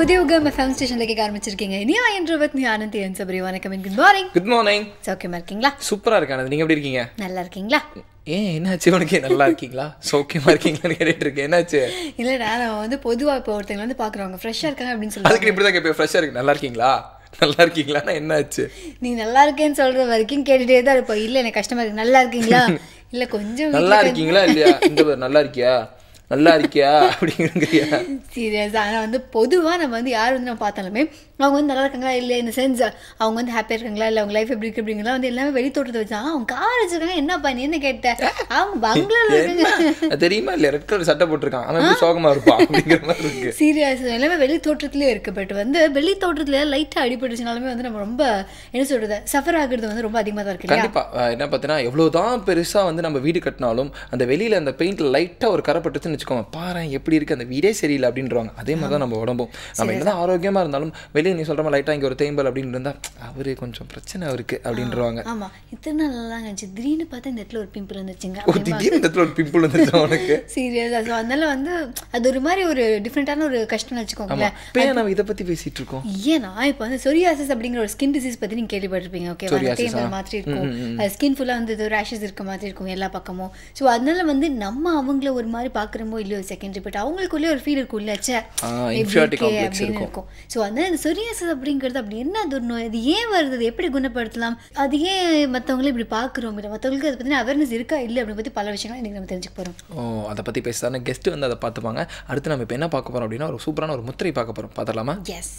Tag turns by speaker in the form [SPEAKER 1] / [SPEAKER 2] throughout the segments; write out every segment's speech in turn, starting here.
[SPEAKER 1] புதிய உகம் எஃப்எம் ஸ்டேஷன்ல கேட்க ஆரம்பிச்சிருக்கீங்க இனியா என்றவத் நீ ஆனந்தி என் சபரி வணக்கம் குட் மார்னிங்
[SPEAKER 2] குட் மார்னிங்
[SPEAKER 1] சௌக்கியமா இருக்கீங்களா
[SPEAKER 2] சூப்பரா இருக்கானது நீங்க எப்படி இருக்கீங்க
[SPEAKER 1] நல்லா இருக்கீங்களா
[SPEAKER 2] ஏன் என்னாச்சு உனக்கு நல்லா இருக்கீங்களா சௌக்கியமா இருக்கீங்களான்னு கேட்டுட்டு இருக்கேன் என்னாச்சு
[SPEAKER 1] இல்லடா நம்ம வந்து பொதுவா இப்போ ஒருத்தங்க வந்து பாக்குறவங்க ஃப்ரெஷ்ஷா இருக்காங்க அப்படின்னு சொல்லுவாங்க
[SPEAKER 2] அதுக்கு இப்படிதான் கேட்பேன் ஃப்ரெஷ்ஷா இருக்கு நல்லா இருக்கீங்களா நல்லா இருக்கீங்களான்னா என்னாச்சு
[SPEAKER 1] நீ நல்லா இருக்கேன்னு சொல்ற வரைக்கும் கேட்டுட்டே தான் இருப்போம் இல்ல எனக்கு கஷ்டமா இருக்கு நல்லா இருக்கீங்களா இல்ல கொஞ்சம்
[SPEAKER 2] நல்லா இருக்கீங்களா இல்லையா இந்த பாரு, நல்லா இருக்கியா நல்லா இருக்கியா அப்படிங்கிறியா
[SPEAKER 1] சீரியஸ் ஆனால் வந்து பொதுவாக நம்ம வந்து யார் வந்து நம்ம பார்த்தாலுமே அவங்க வந்து நல்லா இருக்காங்களா இல்லை இந்த சென்ஸ் அவங்க வந்து ஹாப்பியாக இருக்காங்களா இல்லை அவங்க லைஃப் எப்படி இருக்கு அப்படிங்களா வந்து எல்லாமே வெளி தோட்டத்தை வச்சா அவங்க கார் வச்சிருக்காங்க என்னப்பா நீ என்ன கேட்ட அவங்க பங்களால இருக்காங்க
[SPEAKER 2] அது தெரியுமா இல்லையா ரெட் கலர் சட்டை போட்டிருக்கான் அவன் எப்படி சோகமா இருப்பான் அப்படிங்கிற மாதிரி இருக்கு
[SPEAKER 1] சீரியஸ் எல்லாமே வெளி தோற்றத்துலேயே இருக்கு பட் வந்து வெளி தோற்றத்துல லைட்டாக அடிபட்டுச்சுனாலுமே வந்து நம்ம ரொம்ப என்ன சொல்றது சஃபர் ஆகுறது வந்து ரொம்ப அதிகமாக தான் இருக்கு இல்லையா
[SPEAKER 2] கண்டிப்பா அஹ் என்ன பார்த்தீங்கன்னா எவ்வளவுதான் பெருசா வந்து நம்ம வீடு கட்டினாலும் அந்த வெளியில அந்த பெயிண்ட்ல லைட்டா ஒரு கரை பட்டுச்சுன்னு வச்சுக்கோங்க பாரு எப்படி இருக்கு அந்த வீடே சரியில்லை அப்படின்றவாங்க அதே மாதிரி தான் நம்ம உடம்பும் நம்ம என்னதான் ஆரோக்கியமா இருந்தாலும் வெளியே நீ சொல்ற மாதிரி லைட்டா இங்க ஒரு தேம்பல் அப்படின்னு இருந்தா அவரு கொஞ்சம் பிரச்சனை இருக்கு அப்படின்றவாங்க
[SPEAKER 1] ஆமா இத்தனை நாள் நல்லா இருந்துச்சு திடீர்னு பார்த்தா இந்த இடத்துல ஒரு பிம்பிள் வந்துச்சுங்க
[SPEAKER 2] ஓ திடீர்னு இந்த இடத்துல ஒரு பிம்பிள் வந்துருச்சு உனக்கு
[SPEAKER 1] சீரியஸா ஸோ அதனால வந்து அது ஒரு மாதிரி ஒரு டிஃப்ரெண்டான ஒரு கஷ்டம்னு
[SPEAKER 2] ஆமா
[SPEAKER 1] வச்சுக்கோங்களேன்
[SPEAKER 2] இப்போ ஏன் நம்ம இதை பத்தி பேசிட்டு இருக்கோம்
[SPEAKER 1] ஏன்னா இப்போ வந்து சொரியாசிஸ் அப்படிங்கிற ஒரு ஸ்கின் டிசீஸ் பத்தி நீங்க கேள்விப்பட்டிருப்பீங்க ஓகேவா அந்த
[SPEAKER 2] Psoriasis,
[SPEAKER 1] தேமல்
[SPEAKER 2] ஆ.
[SPEAKER 1] மாதிரி இருக்கும் அது ஸ்கின் ஃபுல்லா வந்து இது ரேஷஸ் இருக்க மாதிரி இருக்கும் எல்லா பக்கமும் ஸோ அதனால வந்து நம்ம அவங்கள ஒரு மாதிரி பாக்குறமோ இல்லையோ செகண்டரி பட் அவங்களுக்குள்ளே ஒரு ஃபீல் இருக்கும் இல்ல ச்சே
[SPEAKER 2] ஆ,
[SPEAKER 1] எப்படி
[SPEAKER 2] inferiority
[SPEAKER 1] இருக்கே
[SPEAKER 2] complex
[SPEAKER 1] அப்படின்னு
[SPEAKER 2] இருக்கும்.
[SPEAKER 1] இருக்கும் ஸோ அதனால இந்த சொரியாசிஸ் அப்படிங்கிறது அப்படி என்ன அது ஒரு நோய் அது ஏன் வருது அது எப்படி குணப்படுத்தலாம் அது ஏன் மற்றவங்களே இப்படி பார்க்குறோம் இல்லை மற்றவங்களுக்கு அதை பற்றின அவேர்னஸ் இருக்கா இல்லை அப்படின்னு பற்றி பல விஷயங்கள் இன்னைக்கு நம்ம தெரிஞ்சுக்க போகிறோம்
[SPEAKER 2] ஓ அதை பத்தி பேசுதானே கெஸ்ட் வந்து அதை பார்த்துப்பாங்க அடுத்து நம்ம இப்போ என்ன பார்க்க போறோம் அப்படின்னா ஒரு சூப்பரான ஒரு முத்திரை பார்க்க போறோம் பார்த்துடலாமா
[SPEAKER 1] எஸ்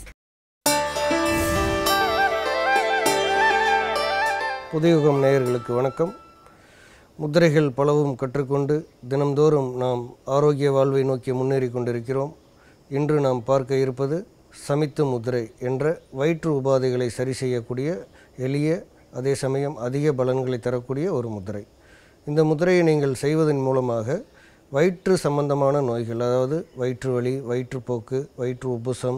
[SPEAKER 3] புதியுகம் நேயர்களுக்கு வணக்கம் முத்திரைகள் பலவும் கற்றுக்கொண்டு தினம்தோறும் நாம் ஆரோக்கிய வாழ்வை நோக்கி முன்னேறி கொண்டிருக்கிறோம் இன்று நாம் பார்க்க இருப்பது சமித்து முத்திரை என்ற வயிற்று உபாதைகளை சரி செய்யக்கூடிய எளிய அதே சமயம் அதிக பலன்களை தரக்கூடிய ஒரு முத்திரை இந்த முத்திரையை நீங்கள் செய்வதன் மூலமாக வயிற்று சம்பந்தமான நோய்கள் அதாவது வயிற்று வலி வயிற்றுப்போக்கு வயிற்று உப்புசம்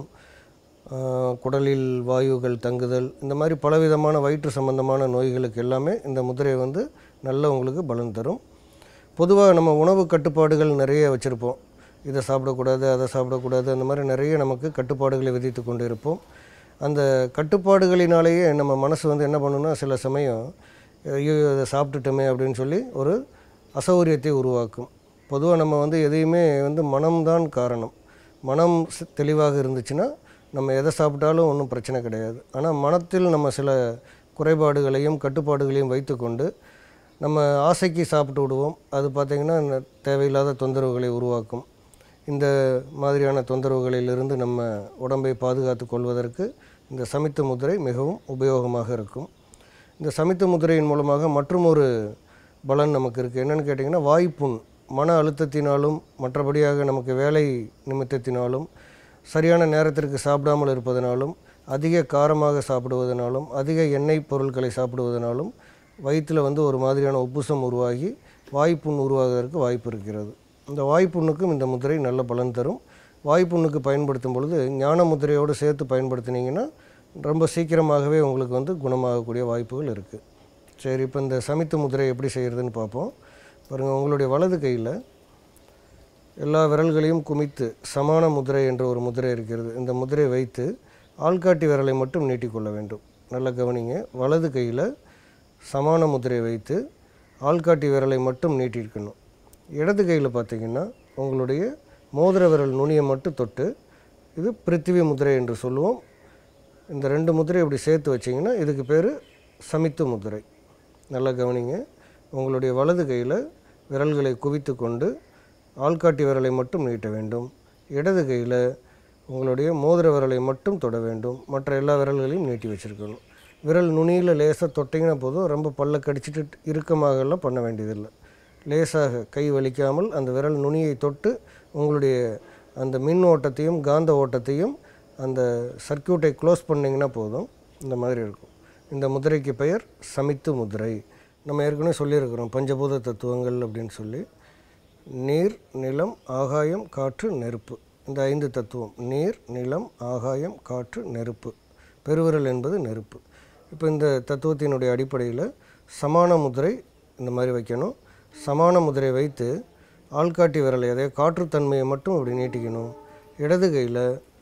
[SPEAKER 3] ஆஹ் குடலில் வாயுகள் தங்குதல் இந்த மாதிரி பலவிதமான வயிற்று சம்பந்தமான நோய்களுக்கு எல்லாமே இந்த முதிரை வந்து நல்ல உங்களுக்கு பலன் தரும் பொதுவாக நம்ம உணவு கட்டுப்பாடுகள் நிறைய வச்சுருப்போம் இதை சாப்பிடக்கூடாது அதை சாப்பிடக்கூடாது அந்த மாதிரி நிறைய நமக்கு கட்டுப்பாடுகளை விதித்து கொண்டு இருப்போம் அந்த கட்டுப்பாடுகளினாலேயே நம்ம மனசு வந்து என்ன பண்ணுன்னா சில சமயம் ஐயோ இதை சாப்பிட்டுட்டோமே அப்படின்னு சொல்லி ஒரு அசௌகரியத்தை உருவாக்கும் பொதுவாக நம்ம வந்து எதையுமே வந்து மனம்தான் காரணம் மனம் ஸ்- தெளிவாக இருந்துச்சுன்னா நம்ம எதை சாப்பிட்டாலும் ஒன்றும் பிரச்சனை கிடையாது ஆனால் மனத்தில் நம்ம சில குறைபாடுகளையும் கட்டுப்பாடுகளையும் வைத்துக்கொண்டு நம்ம ஆசைக்கு சாப்பிட்டு விடுவோம் அது பார்த்திங்கன்னா ந- தேவையில்லாத தொந்தரவுகளை உருவாக்கும் இந்த மாதிரியான தொந்தரவுகளிலிருந்து நம்ம உடம்பை பாதுகாத்து கொள்வதற்கு இந்த சமித்து முதிரை மிகவும் உபயோகமாக இருக்கும் இந்த சமித்து முதிரையின் மூலமாக மற்றும் ஒரு பலன் நமக்கு இருக்குது என்னென்னு கேட்டிங்கன்னா வாய்ப்புண் மன அழுத்தத்தினாலும் மற்றபடியாக நமக்கு வேலை நிமித்தத்தினாலும் சரியான நேரத்திற்கு சாப்பிடாமல் இருப்பதனாலும் அதிக காரமாக சாப்பிடுவதனாலும் அதிக எண்ணெய் பொருட்களை சாப்பிடுவதனாலும் வயிற்றில் வந்து ஒரு மாதிரியான உப்புசம் உருவாகி வாய்ப்புண் உருவாகுவதற்கு வாய்ப்பு இருக்கிறது இந்த வாய்ப்புண்ணுக்கும் இந்த முதிரை நல்ல பலன் தரும் வாய்ப்புண்ணுக்கு பயன்படுத்தும் பொழுது ஞான முதிரையோடு சேர்த்து பயன்படுத்தினீங்கன்னா ரொம்ப சீக்கிரமாகவே உங்களுக்கு வந்து குணமாகக்கூடிய வாய்ப்புகள் இருக்குது சரி இப்போ இந்த சமித்து முதிரை எப்படி செய்கிறதுன்னு பார்ப்போம் பாருங்கள் உங்களுடைய வலது கையில் எல்லா விரல்களையும் குமித்து சமான முதிரை என்ற ஒரு முதிரை இருக்கிறது இந்த முதிரை வைத்து ஆள்காட்டி விரலை மட்டும் நீட்டிக்கொள்ள வேண்டும் நல்ல கவனிங்க வலது கையில் சமான முதிரை வைத்து ஆள்காட்டி விரலை மட்டும் நீட்டியிருக்கணும் இடது கையில் பார்த்தீங்கன்னா உங்களுடைய மோதிர விரல் நுனியை மட்டும் தொட்டு இது பிருத்திவி முதிரை என்று சொல்லுவோம் இந்த ரெண்டு முதிரை இப்படி சேர்த்து வச்சிங்கன்னா இதுக்கு பேர் சமித்து முதிரை நல்லா கவனிங்க உங்களுடைய வலது கையில் விரல்களை குவித்து கொண்டு ஆள்காட்டி விரலை மட்டும் நீட்ட வேண்டும் இடது கையில் உங்களுடைய மோதிர விரலை மட்டும் தொட வேண்டும் மற்ற எல்லா விரல்களையும் நீட்டி வச்சிருக்கணும் விரல் நுனியில் லேசாக தொட்டிங்கன்னா போதும் ரொம்ப பல்ல கடிச்சிட்டு இறுக்கமாகலாம் பண்ண வேண்டியதில்லை லேசாக கை வலிக்காமல் அந்த விரல் நுனியை தொட்டு உங்களுடைய அந்த மின் ஓட்டத்தையும் காந்த ஓட்டத்தையும் அந்த சர்க்கியூட்டை க்ளோஸ் பண்ணிங்கன்னா போதும் இந்த மாதிரி இருக்கும் இந்த முதிரைக்கு பெயர் சமித்து முதிரை நம்ம ஏற்கனவே சொல்லியிருக்கிறோம் பஞ்சபூத தத்துவங்கள் அப்படின்னு சொல்லி நீர் நிலம் ஆகாயம் காற்று நெருப்பு இந்த ஐந்து தத்துவம் நீர் நிலம் ஆகாயம் காற்று நெருப்பு பெருவிரல் என்பது நெருப்பு இப்போ இந்த தத்துவத்தினுடைய அடிப்படையில் சமான முதிரை இந்த மாதிரி வைக்கணும் சமான முதிரை வைத்து ஆள்காட்டி விரலை அதாவது காற்றுத்தன்மையை மட்டும் இப்படி நீட்டிக்கணும் இடது கையில்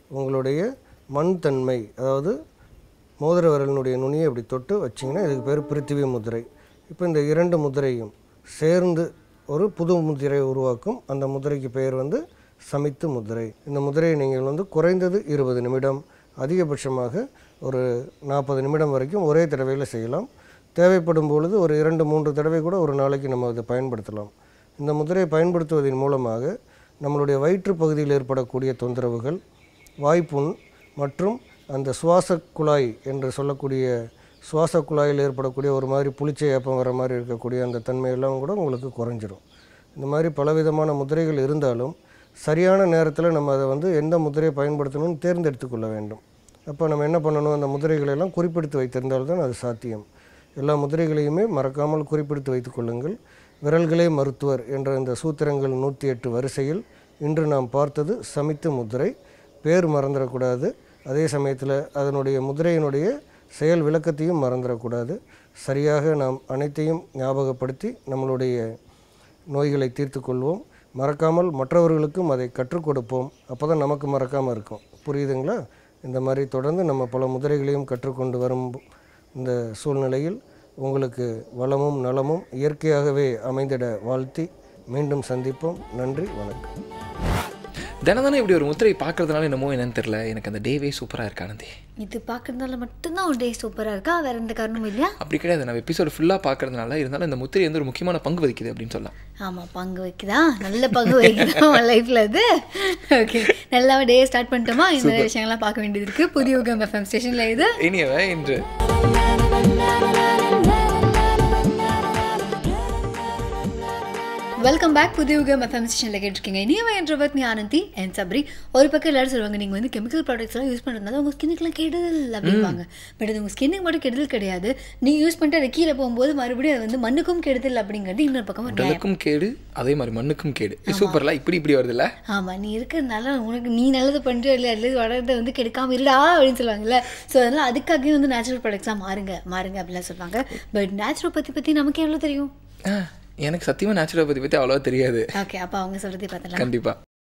[SPEAKER 3] உங்களுடைய மண் தன்மை அதாவது மோதிர விரலினுடைய நுனியை அப்படி தொட்டு வச்சிங்கன்னா இதுக்கு பேர் பிருத்திவி முதிரை இப்போ இந்த இரண்டு முதிரையும் சேர்ந்து ஒரு புது முதிரை உருவாக்கும் அந்த முதிரைக்கு பெயர் வந்து சமித்து முதிரை இந்த முதிரையை நீங்கள் வந்து குறைந்தது இருபது நிமிடம் அதிகபட்சமாக ஒரு நாற்பது நிமிடம் வரைக்கும் ஒரே தடவையில் செய்யலாம் தேவைப்படும் பொழுது ஒரு இரண்டு மூன்று தடவை கூட ஒரு நாளைக்கு நம்ம அதை பயன்படுத்தலாம் இந்த முதிரையை பயன்படுத்துவதன் மூலமாக நம்மளுடைய வயிற்று பகுதியில் ஏற்படக்கூடிய தொந்தரவுகள் வாய்ப்புண் மற்றும் அந்த சுவாச குழாய் என்று சொல்லக்கூடிய சுவாச குழாயில் ஏற்படக்கூடிய ஒரு மாதிரி புளிச்சை ஏப்பம் வர மாதிரி இருக்கக்கூடிய அந்த தன்மையெல்லாம் கூட உங்களுக்கு குறைஞ்சிரும் இந்த மாதிரி பலவிதமான முதிரைகள் இருந்தாலும் சரியான நேரத்தில் நம்ம அதை வந்து எந்த முதிரையை பயன்படுத்தணும்னு தேர்ந்தெடுத்து கொள்ள வேண்டும் அப்போ நம்ம என்ன பண்ணணும் அந்த முதிரைகளை எல்லாம் குறிப்பிடுத்து வைத்திருந்தால்தான் அது சாத்தியம் எல்லா முதிரைகளையுமே மறக்காமல் குறிப்பிடுத்து வைத்துக் கொள்ளுங்கள் விரல்களே மருத்துவர் என்ற இந்த சூத்திரங்கள் நூற்றி எட்டு வரிசையில் இன்று நாம் பார்த்தது சமித்து முதிரை பேர் மறந்துடக்கூடாது அதே சமயத்தில் அதனுடைய முதிரையினுடைய செயல் விளக்கத்தையும் மறந்துடக்கூடாது சரியாக நாம் அனைத்தையும் ஞாபகப்படுத்தி நம்மளுடைய நோய்களை தீர்த்து கொள்வோம் மறக்காமல் மற்றவர்களுக்கும் அதை கற்றுக் கொடுப்போம் அப்போ தான் நமக்கு மறக்காமல் இருக்கும் புரியுதுங்களா இந்த மாதிரி தொடர்ந்து நம்ம பல முதிரைகளையும் கற்றுக்கொண்டு வரும் இந்த சூழ்நிலையில் உங்களுக்கு வளமும் நலமும் இயற்கையாகவே அமைந்திட வாழ்த்தி மீண்டும் சந்திப்போம் நன்றி வணக்கம்
[SPEAKER 2] தினம் தானே இப்படி ஒரு முத்திரை பார்க்கறதுனால என்னமோ என்னன்னு தெரியல எனக்கு அந்த டேவே சூப்பராக இருக்கு ஆனந்தி
[SPEAKER 1] இது பார்க்கறதுனால மட்டும்தான் ஒரு டே சூப்பராக இருக்கா வேற எந்த காரணமும் இல்லையா
[SPEAKER 2] அப்படி கிடையாது நம்ம எபிசோடு ஃபுல்லாக பார்க்கறதுனால இருந்தாலும் இந்த முத்திரை வந்து ஒரு முக்கியமான பங்கு வகிக்குது அப்படின்னு சொல்லலாம்
[SPEAKER 1] ஆமாம் பங்கு வைக்குதா நல்ல பங்கு வைக்குதா உன் லைஃப்பில் அது ஓகே நல்லா டே ஸ்டார்ட் பண்ணிட்டோமா இந்த மாதிரி விஷயங்கள்லாம் பார்க்க வேண்டியது இருக்குது புதிய யுகம் எஃப்எம் ஸ்டேஷனில் இது
[SPEAKER 2] இனியவ இன்று
[SPEAKER 1] வெல்கம் பேக் புதிய யுகம் எஃப்எம் ஸ்டேஷனில் கேட்டிருக்கீங்க இனியவை என்ற பத்னி ஆனந்தி அண்ட் சப்ரி ஒரு பக்கம் எல்லாரும் சொல்லுவாங்க நீங்கள் வந்து கெமிக்கல் ப்ராடக்ட்ஸ்லாம் யூஸ் பண்ணுறதுனால உங்கள் ஸ்கின்னுக்குலாம் கெடுதல் அப்படிம்பாங்க பட் அது உங்கள் ஸ்கின்னுக்கு மட்டும் கெடுதல் கிடையாது நீங்கள் யூஸ் பண்ணிட்டு அதை கீழே போகும்போது மறுபடியும் அது வந்து மண்ணுக்கும் கெடுதல் அப்படிங்கிறது இன்னொரு பக்கம் ஒரு நியாயம்.
[SPEAKER 2] உடலுக்கும் கேடு அதே மாதிரி மண்ணுக்கும் கேடு இது சூப்பர்ல இப்படி இப்படி வருதுல்ல
[SPEAKER 1] ஆமாம் நீ இருக்கிறதுனால உனக்கு நீ நல்லது பண்ணுறியோ இல்லை அல்லது வளர்றதை வந்து கெடுக்காம இருடா அப்படின்னு சொல்லுவாங்கல்ல ஸோ அதனால் அதுக்காகவே வந்து நேச்சுரல் ப்ராடக்ட்ஸாக மாறுங்க மாறுங்க அப்படிலாம் சொல்லுவாங்க பட் நேச்சுரல் பற்றி பற்றி நமக்கு எவ்வளோ தெரியும்
[SPEAKER 2] ஆ, எனக்கு சத்தியமாக நேச்சுரோபதி பற்றி அவ்வளோவா தெரியாது
[SPEAKER 1] ஓகே அப்போ அவங்க சொல்கிறதே பார்த்தலாம்
[SPEAKER 2] கண்டிப்பாக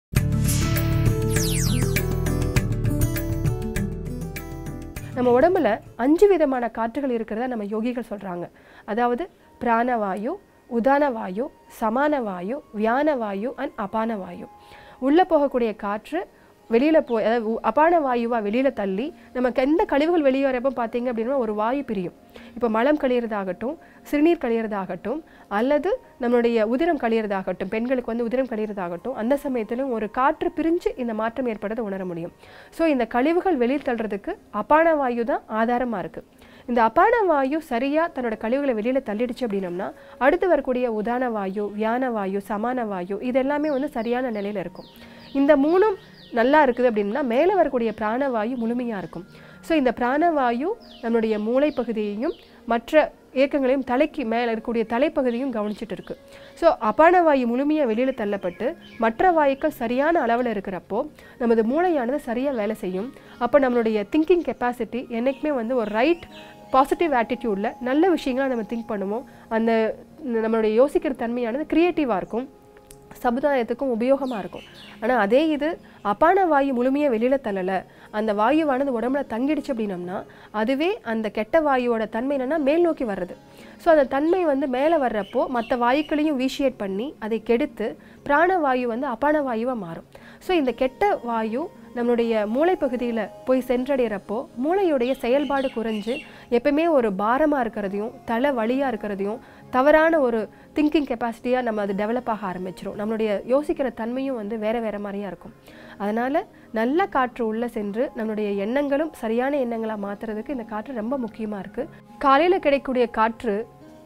[SPEAKER 4] நம்ம உடம்புல அஞ்சு விதமான காற்றுகள் இருக்கிறதா நம்ம யோகிகள் சொல்றாங்க அதாவது பிராணவாயு உதான வாயு சமான வாயு வியான வாயு அண்ட் அபான வாயு உள்ள போகக்கூடிய காற்று வெளியில போய் அதாவது உ- அபான வாயுவா வெளியில தள்ளி நமக்கு எந்த கழிவுகள் வெளியே வரப்போ பார்த்தீங்க அப்படின்னா ஒரு வாயு பிரியும் இப்போ மலம் கழியறதாகட்டும் சிறுநீர் கழியறதாகட்டும் அல்லது நம்மளுடைய உதிரம் கழியறதாகட்டும் பெண்களுக்கு வந்து உதிரம் கழியறதாகட்டும் அந்த சமயத்திலும் ஒரு காற்று பிரிஞ்சு இந்த மாற்றம் ஏற்படுறதை உணர முடியும் ஸோ இந்த கழிவுகள் வெளியில் தள்ளுறதுக்கு அபான வாயு தான் ஆதாரமா இருக்கு இந்த அபான வாயு சரியா தன்னோட கழிவுகளை வெளியில தள்ளிடுச்சு அப்படின்னம்னா அடுத்து வரக்கூடிய உதான வாயு வியான வாயு சமான வாயு இது எல்லாமே வந்து சரியான நிலையில இருக்கும் இந்த மூணும் நல்லா இருக்குது அப்படின்னா மேலே வரக்கூடிய பிராணவாயு முழுமையாக இருக்கும் ஸோ இந்த பிராணவாயு நம்மளுடைய மூளை பகுதியையும் மற்ற இயக்கங்களையும் தலைக்கு மேலே இருக்கக்கூடிய தலைப்பகுதியும் கவனிச்சிட்டு இருக்கு ஸோ அபான வாயு முழுமையாக வெளியில் தள்ளப்பட்டு மற்ற வாயுக்கள் சரியான அளவில் இருக்கிறப்போ நமது மூளையானது சரியாக வேலை செய்யும் அப்போ நம்மளுடைய திங்கிங் கெப்பாசிட்டி என்றைக்குமே வந்து ஒரு ரைட் பாசிட்டிவ் ஆட்டிடியூடில் நல்ல விஷயங்களை நம்ம திங்க் பண்ணுவோம் அந்த நம்மளுடைய யோசிக்கிற தன்மையானது க்ரியேட்டிவாக இருக்கும் சமுதாயத்துக்கும் உபயோகமாக இருக்கும் ஆனால் அதே இது அபான வாயு முழுமையாக வெளியில் தள்ளலை அந்த வாயுவானது உடம்புல தங்கிடுச்சு அப்படின்னம்னா அதுவே அந்த கெட்ட வாயுவோட தன்மை என்னன்னா மேல் நோக்கி வர்றது ஸோ அந்த தன்மை வந்து மேலே வர்றப்போ மற்ற வாயுக்களையும் வீஷியேட் பண்ணி அதை கெடுத்து பிராண வாயு வந்து அபான வாயுவாக மாறும் ஸோ இந்த கெட்ட வாயு நம்மளுடைய மூளை பகுதியில் போய் சென்றடைகிறப்போ மூளையுடைய செயல்பாடு குறைஞ்சு எப்பவுமே ஒரு பாரமாக இருக்கிறதையும் தலை வலியாக இருக்கிறதையும் தவறான ஒரு திங்கிங் கெப்பாசிட்டியாக நம்ம அது டெவலப் ஆக ஆரம்பிச்சிரும் நம்மளுடைய யோசிக்கிற தன்மையும் வந்து வேற வேற மாதிரியா இருக்கும் அதனால நல்ல காற்று உள்ள சென்று நம்மளுடைய எண்ணங்களும் சரியான எண்ணங்களா மாத்துறதுக்கு இந்த காற்று ரொம்ப முக்கியமா இருக்கு காலையில கிடைக்கக்கூடிய காற்று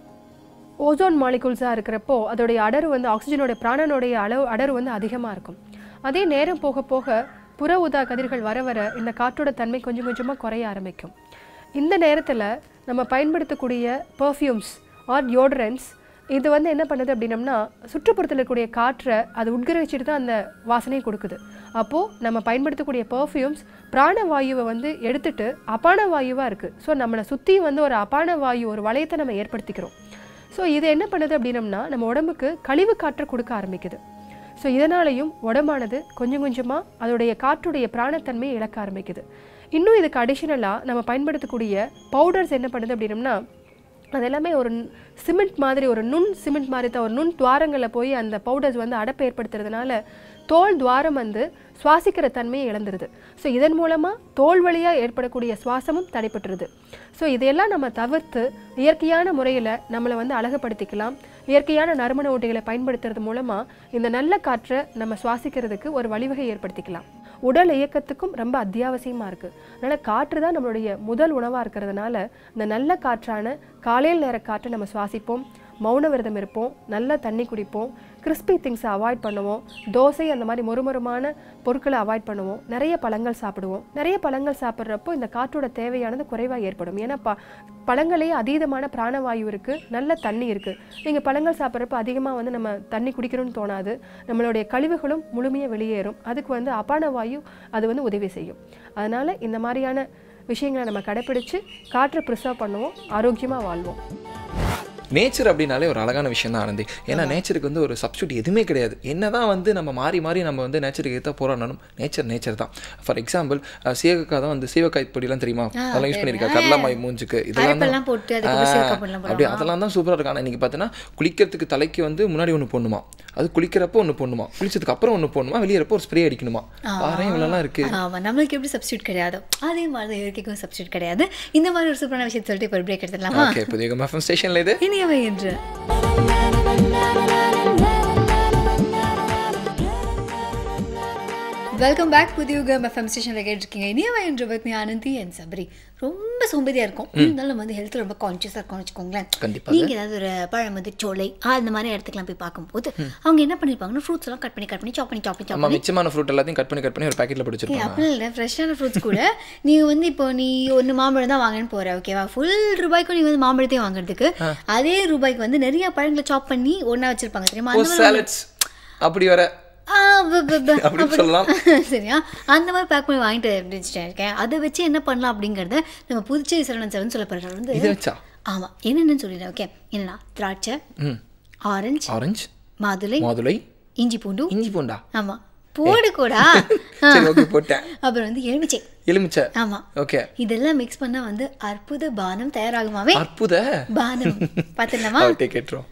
[SPEAKER 4] ஓசோன் மாலிகுல்ஸாக இருக்கிறப்போ அதோடைய அடர் வந்து ஆக்சிஜனோட பிராணனுடைய அளவு அடர் வந்து அதிகமாக இருக்கும் அதே நேரம் போக போக புற ஊதா கதிர்கள் வர வர இந்த காற்றோட தன்மை கொஞ்சம் கொஞ்சமாக குறைய ஆரம்பிக்கும் இந்த நேரத்தில் நம்ம பயன்படுத்தக்கூடிய பர்ஃப்யூம்ஸ் ஆர் டியோட்ரன்ஸ் இது வந்து என்ன பண்ணுது அப்படின்னம்னா சுற்றுப்புறத்தில் இருக்கக்கூடிய காற்றை அது உட்கிரகிச்சிட்டு தான் அந்த வாசனையை கொடுக்குது அப்போது நம்ம பயன்படுத்தக்கூடிய பர்ஃப்யூம்ஸ் பிராணவாயுவை வந்து எடுத்துட்டு அபான வாயுவாக இருக்குது ஸோ நம்மளை சுற்றி வந்து ஒரு அபான வாயு ஒரு வளையத்தை நம்ம ஏற்படுத்திக்கிறோம் ஸோ இது என்ன பண்ணுது அப்படின்னம்னா நம்ம உடம்புக்கு கழிவு காற்றை கொடுக்க ஆரம்பிக்குது ஸோ இதனாலையும் உடம்பானது கொஞ்சம் கொஞ்சமாக அதோடைய காற்றுடைய பிராணத்தன்மையை இழக்க ஆரம்பிக்குது இன்னும் இதுக்கு அடிஷ்னலாக நம்ம பயன்படுத்தக்கூடிய பவுடர்ஸ் என்ன பண்ணுது அப்படின்னம்னா அது எல்லாமே ஒரு சிமெண்ட் மாதிரி ஒரு நுண் சிமெண்ட் மாதிரி தான் ஒரு நுண் துவாரங்களில் போய் அந்த பவுடர்ஸ் வந்து அடப்பு ஏற்படுத்துறதுனால தோல் துவாரம் வந்து சுவாசிக்கிற தன்மையை இழந்துருது ஸோ இதன் மூலமாக தோல் வழியாக ஏற்படக்கூடிய சுவாசமும் தடைப்பட்டுருது ஸோ இதையெல்லாம் நம்ம தவிர்த்து இயற்கையான முறையில் நம்மளை வந்து அழகுபடுத்திக்கலாம் இயற்கையான நறுமண ஊட்டிகளை பயன்படுத்துறது மூலமாக இந்த நல்ல காற்றை நம்ம சுவாசிக்கிறதுக்கு ஒரு வழிவகை ஏற்படுத்திக்கலாம் உடல் இயக்கத்துக்கும் ரொம்ப அத்தியாவசியமாக இருக்குது அதனால் காற்று தான் நம்மளுடைய முதல் உணவாக இருக்கிறதுனால இந்த நல்ல காற்றான காலையில் நேர காற்றை நம்ம சுவாசிப்போம் மௌன விரதம் இருப்போம் நல்லா தண்ணி குடிப்போம் கிறிஸ்பி திங்ஸை அவாய்ட் பண்ணுவோம் தோசை அந்த மாதிரி மொறுமொறுமான பொருட்களை அவாய்ட் பண்ணுவோம் நிறைய பழங்கள் சாப்பிடுவோம் நிறைய பழங்கள் சாப்பிட்றப்போ இந்த காற்றோட தேவையானது குறைவாக ஏற்படும் ஏன்னா ப பழங்களே அதீதமான பிராணவாயு இருக்குது நல்ல தண்ணி இருக்குது நீங்கள் பழங்கள் சாப்பிட்றப்ப அதிகமாக வந்து நம்ம தண்ணி குடிக்கணும்னு தோணாது நம்மளுடைய கழிவுகளும் முழுமையாக வெளியேறும் அதுக்கு வந்து அபான வாயு அது வந்து உதவி செய்யும் அதனால் இந்த மாதிரியான விஷயங்களை நம்ம கடைப்பிடிச்சு காற்றை ப்ரிசர்வ் பண்ணுவோம் ஆரோக்கியமாக வாழ்வோம்
[SPEAKER 2] நேச்சர் அப்படின்னாலே ஒரு அழகான விஷயம் தான் ஆனந்தி ஏன்னா நேச்சருக்கு வந்து ஒரு சப்ஸ்டியூட் எதுவுமே கிடையாது என்னதான் வந்து நம்ம மாறி மாறி நம்ம வந்து நேச்சருக்கு ஏற்ற போராடணும் நேச்சர் நேச்சர் தான் ஃபார் எக்ஸாம்பிள் சீவக்காய் தான் வந்து சீவக்காய் பொடிலாம் தெரியுமா அதெல்லாம் யூஸ் பண்ணியிருக்கா கடலமாய் மூஞ்சுக்கு இதெல்லாம் தான்
[SPEAKER 1] அரைப்பெல்லாம் போட்டு அதுக்கப்புறம் சீவக்காய் பொடிலாம்
[SPEAKER 2] அப்படி அதெல்லாம் தான் சூப்பராக இருக்கும் ஆனால் இன்றைக்கி பார்த்தீங்கன்னா குளிக்கிறதுக்கு தலைக்கு வந்து முன்னாடி ஒன்று போடணுமா அது குளிக்கிறப்போ ஒன்று போடணுமா குளிச்சதுக்கு அப்புறம் ஒன்று போடணுமா வெளியேறப்போ ஒரு ஸ்ப்ரே அடிக்கணுமா பாரு இவ்வளோலாம் இருக்குது
[SPEAKER 1] ஆமா நம்மளுக்கு எப்படி சப்ஸ்டியூட் கிடையாதோ அதே மாதிரி தான் இயற்கைக்கும் சப்ஸ்டியூட் கிடையாது இந்த மாதிரி ஒரு சூப்பரான விஷயத்தை சொல்லிட்டு இப்போ பிரேக் எடுத்துடலாமா
[SPEAKER 2] ஓகே புதிய எஃப்எம் ஸ்டேஷனில் இது
[SPEAKER 1] இனியவை என்று வெல்கம் பேக் புதியுகம் எஃப்எம் ஸ்டேஷனில் கேட்டிருக்கீங்க இனியவை என்று பத்னி ஆனந்தி அண்ட் சபரி ரொம்ப சோம்பேறியா இருக்கும் இருந்தாலும் நம்ம வந்து ஹெல்த் ரொம்ப கான்சியஸாக இருக்கோம்னு வச்சுக்கோங்களேன்
[SPEAKER 2] கண்டிப்பா.
[SPEAKER 1] நீங்க ஏதாவது ஒரு பழம் வந்து சோலை அந்த மாதிரி இடத்துக்குலாம் போய் பார்க்கும்போது அவங்க என்ன பண்ணிருப்பாங்கன்னா ஃப்ரூட்ஸ் எல்லாம் கட் பண்ணி கட் பண்ணி சாப் பண்ணி சாப் பண்ணி சாப்
[SPEAKER 2] நம்ம மிச்சமான ஃப்ரூட் எல்லாத்தையும் கட் பண்ணி கட் பண்ணி ஒரு பேக்கெட்டில்
[SPEAKER 1] ஏய்,
[SPEAKER 2] பிடிச்சிருப்பாங்க
[SPEAKER 1] அப்படி இல்லை ஃப்ரெஷ்ஷான ஃப்ரூட்ஸ் கூட நீ வந்து இப்போ நீ ஒன்று மாம்பழம் தான் வாங்கன்னு போற ஓகேவா ஃபுல் ரூபாய்க்கும் நீ வந்து மாம்பழத்தையும் வாங்குறதுக்கு அதே ரூபாய்க்கு வந்து நிறைய பழங்களை சாப் பண்ணி ஒண்ணா வச்சிருப்பாங்க தெரியுமா
[SPEAKER 2] ஓ
[SPEAKER 1] அந்த மாதிரி
[SPEAKER 2] சாலட்ஸ் அப்படி வர
[SPEAKER 1] ஆ, ப- ப- ப-
[SPEAKER 2] அப்படி
[SPEAKER 1] அப்படி-
[SPEAKER 2] சொல்லலாம்.
[SPEAKER 1] சரியா அந்த மாதிரி பேக் பண்ணி வாங்கிட்டு வச்சுட்டேன் இருக்கேன் அதை வச்சு என்ன பண்ணலாம் அப்படிங்கறத நம்ம புதுச்சேரி சரவணன் சார் வந்து சொல்ல போறாரு வந்து
[SPEAKER 2] இதை வச்சா
[SPEAKER 1] ஆமா என்னென்னு சொல்லிடுறேன் ஓகே என்னன்னா திராட்சை
[SPEAKER 2] ம்
[SPEAKER 1] ஆரஞ்சு
[SPEAKER 2] ஆரஞ்சு
[SPEAKER 1] மாதுளை
[SPEAKER 2] மாதுளை
[SPEAKER 1] இஞ்சி பூண்டு
[SPEAKER 2] இஞ்சி பூண்டா
[SPEAKER 1] ஆமா போடு கூடா
[SPEAKER 2] சரி ஓகே போட்டேன்
[SPEAKER 1] அப்புறம் வந்து எலுமிச்சை
[SPEAKER 2] எலுமிச்சை
[SPEAKER 1] ஆமா
[SPEAKER 2] ஓகே
[SPEAKER 1] இதெல்லாம் மிக்ஸ் பண்ணா வந்து அற்புத பானம் தயாராகுமாவே
[SPEAKER 2] அற்புத
[SPEAKER 1] பானம் பார்த்துடலாமா
[SPEAKER 2] ஓகே கேட்டுரும்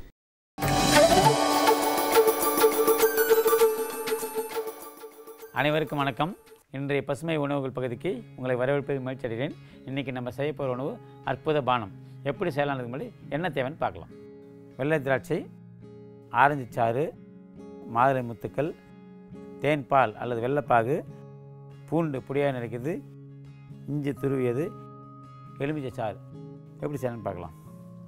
[SPEAKER 5] அனைவருக்கும் வணக்கம் இன்றைய பசுமை உணவுகள் பகுதிக்கு உங்களை வரவேற்பது முயற்சி அடைகிறேன் இன்றைக்கி நம்ம செய்ய போகிற உணவு அற்புத பானம் எப்படி செய்யலாம்னு முன்னாடி என்ன தேவைன்னு பார்க்கலாம் வெள்ளை திராட்சை ஆரஞ்சு சாறு மாதுளை முத்துக்கள் தேன் பால் அல்லது வெள்ளைப்பாகு பூண்டு பொடியாக நறுக்கியது இஞ்சி துருவியது எலுமிச்சை சாறு எப்படி செய்யலாம்னு பார்க்கலாம்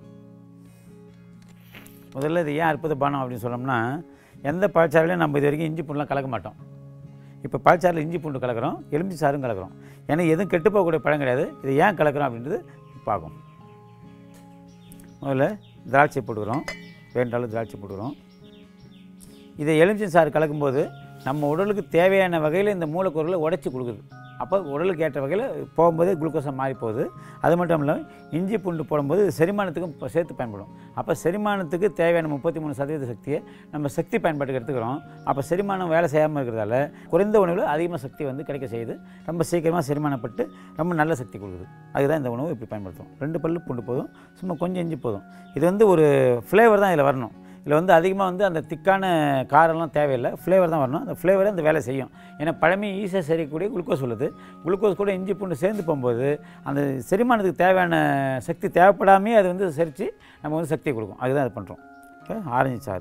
[SPEAKER 5] முதல்ல இது ஏன் அற்புத பானம் அப்படின்னு சொன்னோம்னா எந்த பழச்சாறுலையும் நம்ம இது வரைக்கும் இஞ்சி பூண்டுலாம் கலக்க மாட்டோம் இப்போ பழச்சாறில் இஞ்சி பூண்டு கலக்கிறோம் எலுமிச்சை சாறும் கலக்கிறோம் ஏன்னா எதுவும் கெட்டு போகக்கூடிய பழம் கிடையாது இதை ஏன் கலக்கிறோம் அப்படின்றது பார்க்கும் முதல்ல திராட்சை போட்டுக்கிறோம் வேண்டாலும் திராட்சை போட்டுக்கிறோம் இதை எலுமிச்சை சாறு கலக்கும்போது நம்ம உடலுக்கு தேவையான வகையில் இந்த மூலக்கூறுகளை உடைச்சி கொடுக்குது அப்போ உடலுக்கு ஏற்ற வகையில் போகும்போது குளுக்கோஸாக மாறி போகுது அது மட்டும் இல்லாமல் இஞ்சி பூண்டு போடும்போது இது செரிமானத்துக்கும் இப்போ சேர்த்து பயன்படும் அப்போ செரிமானத்துக்கு தேவையான முப்பத்தி மூணு சதவீத சக்தியை நம்ம சக்தி பயன்பாட்டுக்கு எடுத்துக்கிறோம் அப்போ செரிமானம் வேலை செய்யாமல் இருக்கிறதால குறைந்த உணவில் அதிகமாக சக்தி வந்து கிடைக்க செய்யுது ரொம்ப சீக்கிரமாக செரிமானப்பட்டு ரொம்ப நல்ல சக்தி கொடுக்குது அதுதான் இந்த உணவு இப்படி பயன்படுத்தும் ரெண்டு பல்லு பூண்டு போதும் சும்மா கொஞ்சம் இஞ்சி போதும் இது வந்து ஒரு ஃப்ளேவர் தான் இதில் வரணும் இதில் வந்து அதிகமாக வந்து அந்த திக்கான காரம்லாம் தேவையில்லை ஃப்ளேவர் தான் வரணும் அந்த ஃப்ளேவரே அந்த வேலை செய்யும் ஏன்னா பழமை ஈஸியாக செரிக்கக்கூடிய குளுக்கோஸ் உள்ளது குளுக்கோஸ் கூட இஞ்சி பூண்டு சேர்ந்து போகும்போது அந்த செரிமானத்துக்கு தேவையான சக்தி தேவைப்படாமே அது வந்து செரித்து நம்ம வந்து சக்தியை கொடுக்கும் அதுதான் அது பண்ணுறோம் ஓகே ஆரஞ்சு சாறு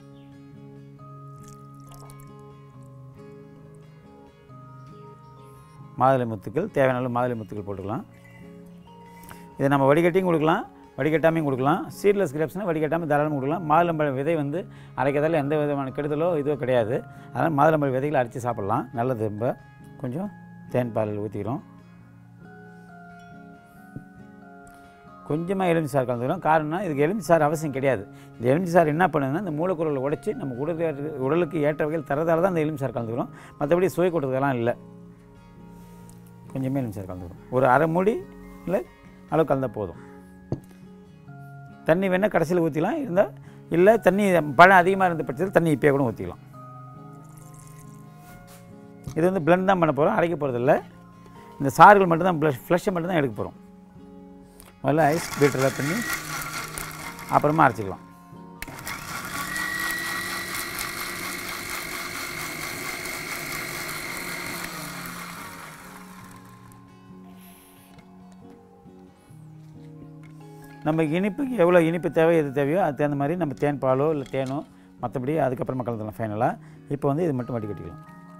[SPEAKER 5] மாதுளை முத்துக்கள் தேவையான அளவு மாதுளை முத்துக்கள் போட்டுக்கலாம் இதை நம்ம வடிகட்டியும் கொடுக்கலாம் வடிகட்டாமையும் கொடுக்கலாம் சீட்லெஸ் கிரேப்ஸ்னால் வடிகட்டாமல் தாராளமாக கொடுக்கலாம் மாதுளம்பழம் விதை வந்து அரைக்கிறதால எந்த விதமான கெடுதலோ இதுவோ கிடையாது அதனால் மாதுளம்பழம் விதைகளை அரைச்சி சாப்பிட்லாம் நல்லது ரொம்ப கொஞ்சம் தேன் பாலில் ஊற்றிக்கிறோம் கொஞ்சமாக எலுமிச்சை சாறு கலந்துக்கிறோம் காரணம்னா இதுக்கு எலுமிச்சை சாறு அவசியம் கிடையாது இந்த எலுமிச்சை சாறு என்ன பண்ணுதுன்னா இந்த மூலக்கூறுகளை உடைச்சி நம்ம உடலுக்கு உடலுக்கு ஏற்ற வகையில் தரதால தான் இந்த எலுமிச்சை சாறு கலந்துக்கிறோம் மற்றபடி சுவை கொடுத்ததெல்லாம் இல்லை கொஞ்சமே எலுமிச்சை சாறு கலந்துக்கிறோம் ஒரு அரை மூடி இல்லை அளவு கலந்தால் போதும் தண்ணி வேணால் கடைசியில் ஊற்றிக்கலாம் இருந்தால் இல்லை தண்ணி பழம் அதிகமாக இருந்த பட்சத்தில் தண்ணி இப்பயே கூட ஊற்றிக்கலாம் இது வந்து blend தான் பண்ண போகிறோம் அரைக்க போகிறதில்ல இந்த சாறுகள் மட்டும்தான் ப்ளஷ் ஃப்ளஷை மட்டும் தான் எடுக்க போகிறோம் முதல்ல ஐஸ் பீட்டரில் பண்ணி அப்புறமா அரைச்சிக்கலாம் நம்ம இனிப்புக்கு எவ்வளோ இனிப்பு தேவை எது தேவையோ அது தகுந்த மாதிரி நம்ம தேன் பாலோ இல்லை தேனோ மற்றபடி அதுக்கப்புறமா கலந்துக்கலாம் ஃபைனலாக இப்போ வந்து இது மட்டும் வட்டி கட்டிக்கலாம்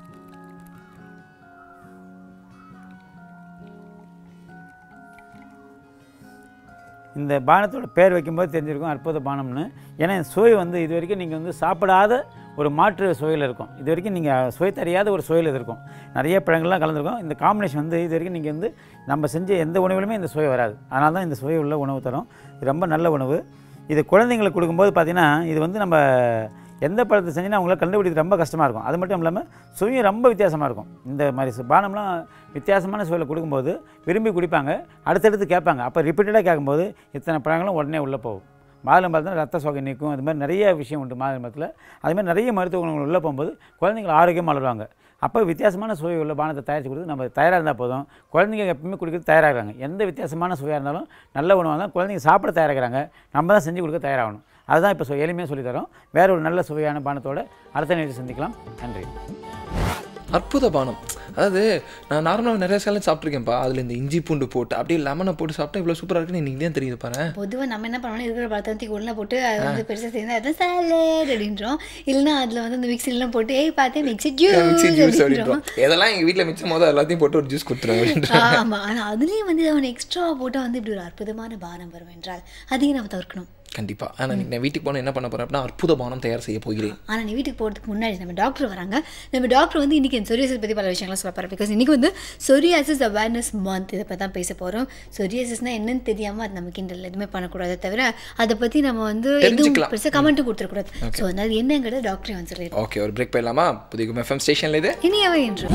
[SPEAKER 5] இந்த பானத்தோட பேர் வைக்கும்போது தெரிஞ்சிருக்கும் அற்புத பானம்னு ஏன்னா இந்த சுவை வந்து இது வரைக்கும் நீங்கள் வந்து சாப்பிடாத ஒரு மாற்று சுவையில் இருக்கும் இது வரைக்கும் நீங்கள் சுவை தெரியாத ஒரு சுவையில் இது இருக்கும் நிறைய பழங்கள்லாம் கலந்துருக்கும் இந்த காம்பினேஷன் வந்து இது வரைக்கும் நீங்கள் வந்து நம்ம செஞ்ச எந்த உணவிலுமே இந்த சுவை வராது அதனால தான் இந்த சுவை உள்ள உணவு தரும் இது ரொம்ப நல்ல உணவு இது குழந்தைங்களுக்கு கொடுக்கும்போது பார்த்தீங்கன்னா இது வந்து நம்ம எந்த பழத்தை செஞ்சுன்னா அவங்களால கண்டுபிடிக்கிறது ரொம்ப கஷ்டமாக இருக்கும் அது மட்டும் இல்லாமல் சுவையும் ரொம்ப வித்தியாசமாக இருக்கும் இந்த மாதிரி சு- பானம்லாம் வித்தியாசமான சுவையில் கொடுக்கும்போது விரும்பி குடிப்பாங்க அடுத்தடுத்து கேட்பாங்க அப்போ ரிப்பீட்டடாக கேட்கும்போது இத்தனை பழங்களும் உடனே உள்ளே போகும் மாதுளம்பழம் தான் ரத்த சோகை நீக்கும் அது மாதிரி நிறைய விஷயம் உண்டு மாதுளம்பழத்தில் அது மாதிரி நிறைய மருத்துவ குணங்கள் உள்ளே போகும்போது குழந்தைங்கள் ஆரோக்கியமாக வளருவாங்க அப்போ வித்தியாசமான சுவை உள்ள பானத்தை தயாரித்து கொடுத்து நம்ம தயாராக இருந்தால் போதும் குழந்தைங்க எப்பவுமே குடிக்கிறது தயாராகிறாங்க எந்த வித்தியாசமான சுவையாக இருந்தாலும் நல்ல உணவாக இருந்தாலும் குழந்தைங்க சாப்பிட தயாராகிறாங்க நம்ம தான் செஞ்சு கொடுக்க தயாராகணும் அதுதான் இப்போ சொ- எளிமையாக சொல்லித் தரோம் வேற ஒரு நல்ல சுவையான பானத்தோட அடுத்த நேரத்தில் சந்திக்கலாம் நன்றி
[SPEAKER 2] அற்புத பானம் அதாவது நான் நார்மலாக நிறைய சேலஞ்ச் சாப்பிட்ருக்கேன்ப்பா அதில் இந்த இஞ்சி பூண்டு போட்டு அப்படியே லெமனை போட்டு சாப்பிட்டா இவ்வளோ சூப்பராக இருக்குன்னு இன்னைக்கு தான் தெரியுது பாரு
[SPEAKER 1] பொதுவாக நம்ம என்ன பண்ணுவோம் இருக்கிற பழத்தை உள்ள போட்டு அது வந்து பெருசாக சேர்ந்து அதான் சாலட் அப்படின்றோம் இல்லைன்னா அதில் வந்து அந்த மிக்சிலாம் போட்டு ஏய் பார்த்தேன் மிக்சி
[SPEAKER 2] மிக்ஸி
[SPEAKER 1] ஜூஸ்
[SPEAKER 2] ஜூஸ்
[SPEAKER 1] அப்படின்றோம்
[SPEAKER 2] அப்படின்றோம் எதெல்லாம் எங்கள் வீட்டில் மிச்சம் போது எல்லாத்தையும் போட்டு ஒரு ஜூஸ் கொடுத்துருவேன் அப்படின்ற
[SPEAKER 1] ஆமா ஆனா அதுலயும் வந்து அவன் எக்ஸ்ட்ரா போட்டால் வந்து இப்படி ஒரு அற்புதமான பானம் வரும் என்றால் அதையும் நம்ம தவிர்க்கணும்
[SPEAKER 2] கண்டிப்பாக ஆனால் இன்னைக்கு நான் வீட்டுக்கு போனால் என்ன பண்ண போகிறேன் அப்படின்னா அற்புத பானம் தயார் செய்ய போகிறேன்
[SPEAKER 1] ஆனா நீ வீட்டுக்கு போகிறதுக்கு முன்னாடி நம்ம டாக்டர் வராங்க நம்ம டாக்டர் வந்து இன்னைக்கு இந்த சொரியாசிஸ் பற்றி பல விஷயங்கள்லாம் சொல்ல போகிறோம் பிகாஸ் இன்னைக்கு வந்து சொரியாசிஸ் அவேர்னஸ் மந்த் இதை பற்றி தான் பேச போகிறோம் சொரியாசிஸ்னா என்னன்னு தெரியாமல் அது நமக்கு இந்த எதுவுமே பண்ணக்கூடாது தவிர அதை பற்றி நம்ம வந்து எதுவும்
[SPEAKER 2] தெரிஞ்சுக்கலாம்.
[SPEAKER 1] பெருசாக கமெண்ட்டும் கொடுத்துருக்கூடாது ஸோ அதனால என்னங்கிறத டாக்டரே வந்து சொல்லிடுவோம்
[SPEAKER 2] ஓகே ஒரு பிரேக் போயிடலாமா புதிய எஃப்எம் ஸ்டேஷனில் இது
[SPEAKER 1] இனியவை என்று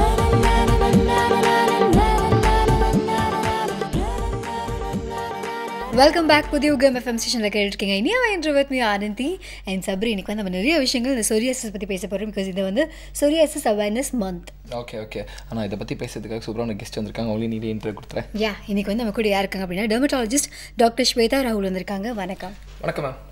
[SPEAKER 1] வெல்கம் பேக் புதிய உகம் எஃப்எம் ஸ்டேஷனில் கேட்டுருக்கீங்க இனியாவை என்று with me Anandhi and Sabri இன்னைக்கு வந்து நம்ம நிறைய விஷயங்கள் இந்த சொரியாசிஸ் பற்றி பேச போகிறோம் பிகாஸ் இது வந்து psoriasis awareness month
[SPEAKER 2] okay okay ஆனால் இதை பற்றி பேசுறதுக்காக சூப்பரான கெஸ்ட் வந்திருக்காங்க அவங்களையும் நீ இன்டர்வியூ கொடுத்துறேன்
[SPEAKER 1] யா இன்னைக்கு வந்து நம்ம கூட யார் இருக்காங்க அப்படின்னா டெர்மட்டாலஜிஸ்ட் டாக்டர் ஸ்வேதா ராகுல் வந்திருக்காங்க வணக்கம்
[SPEAKER 2] வணக்கம் மேம்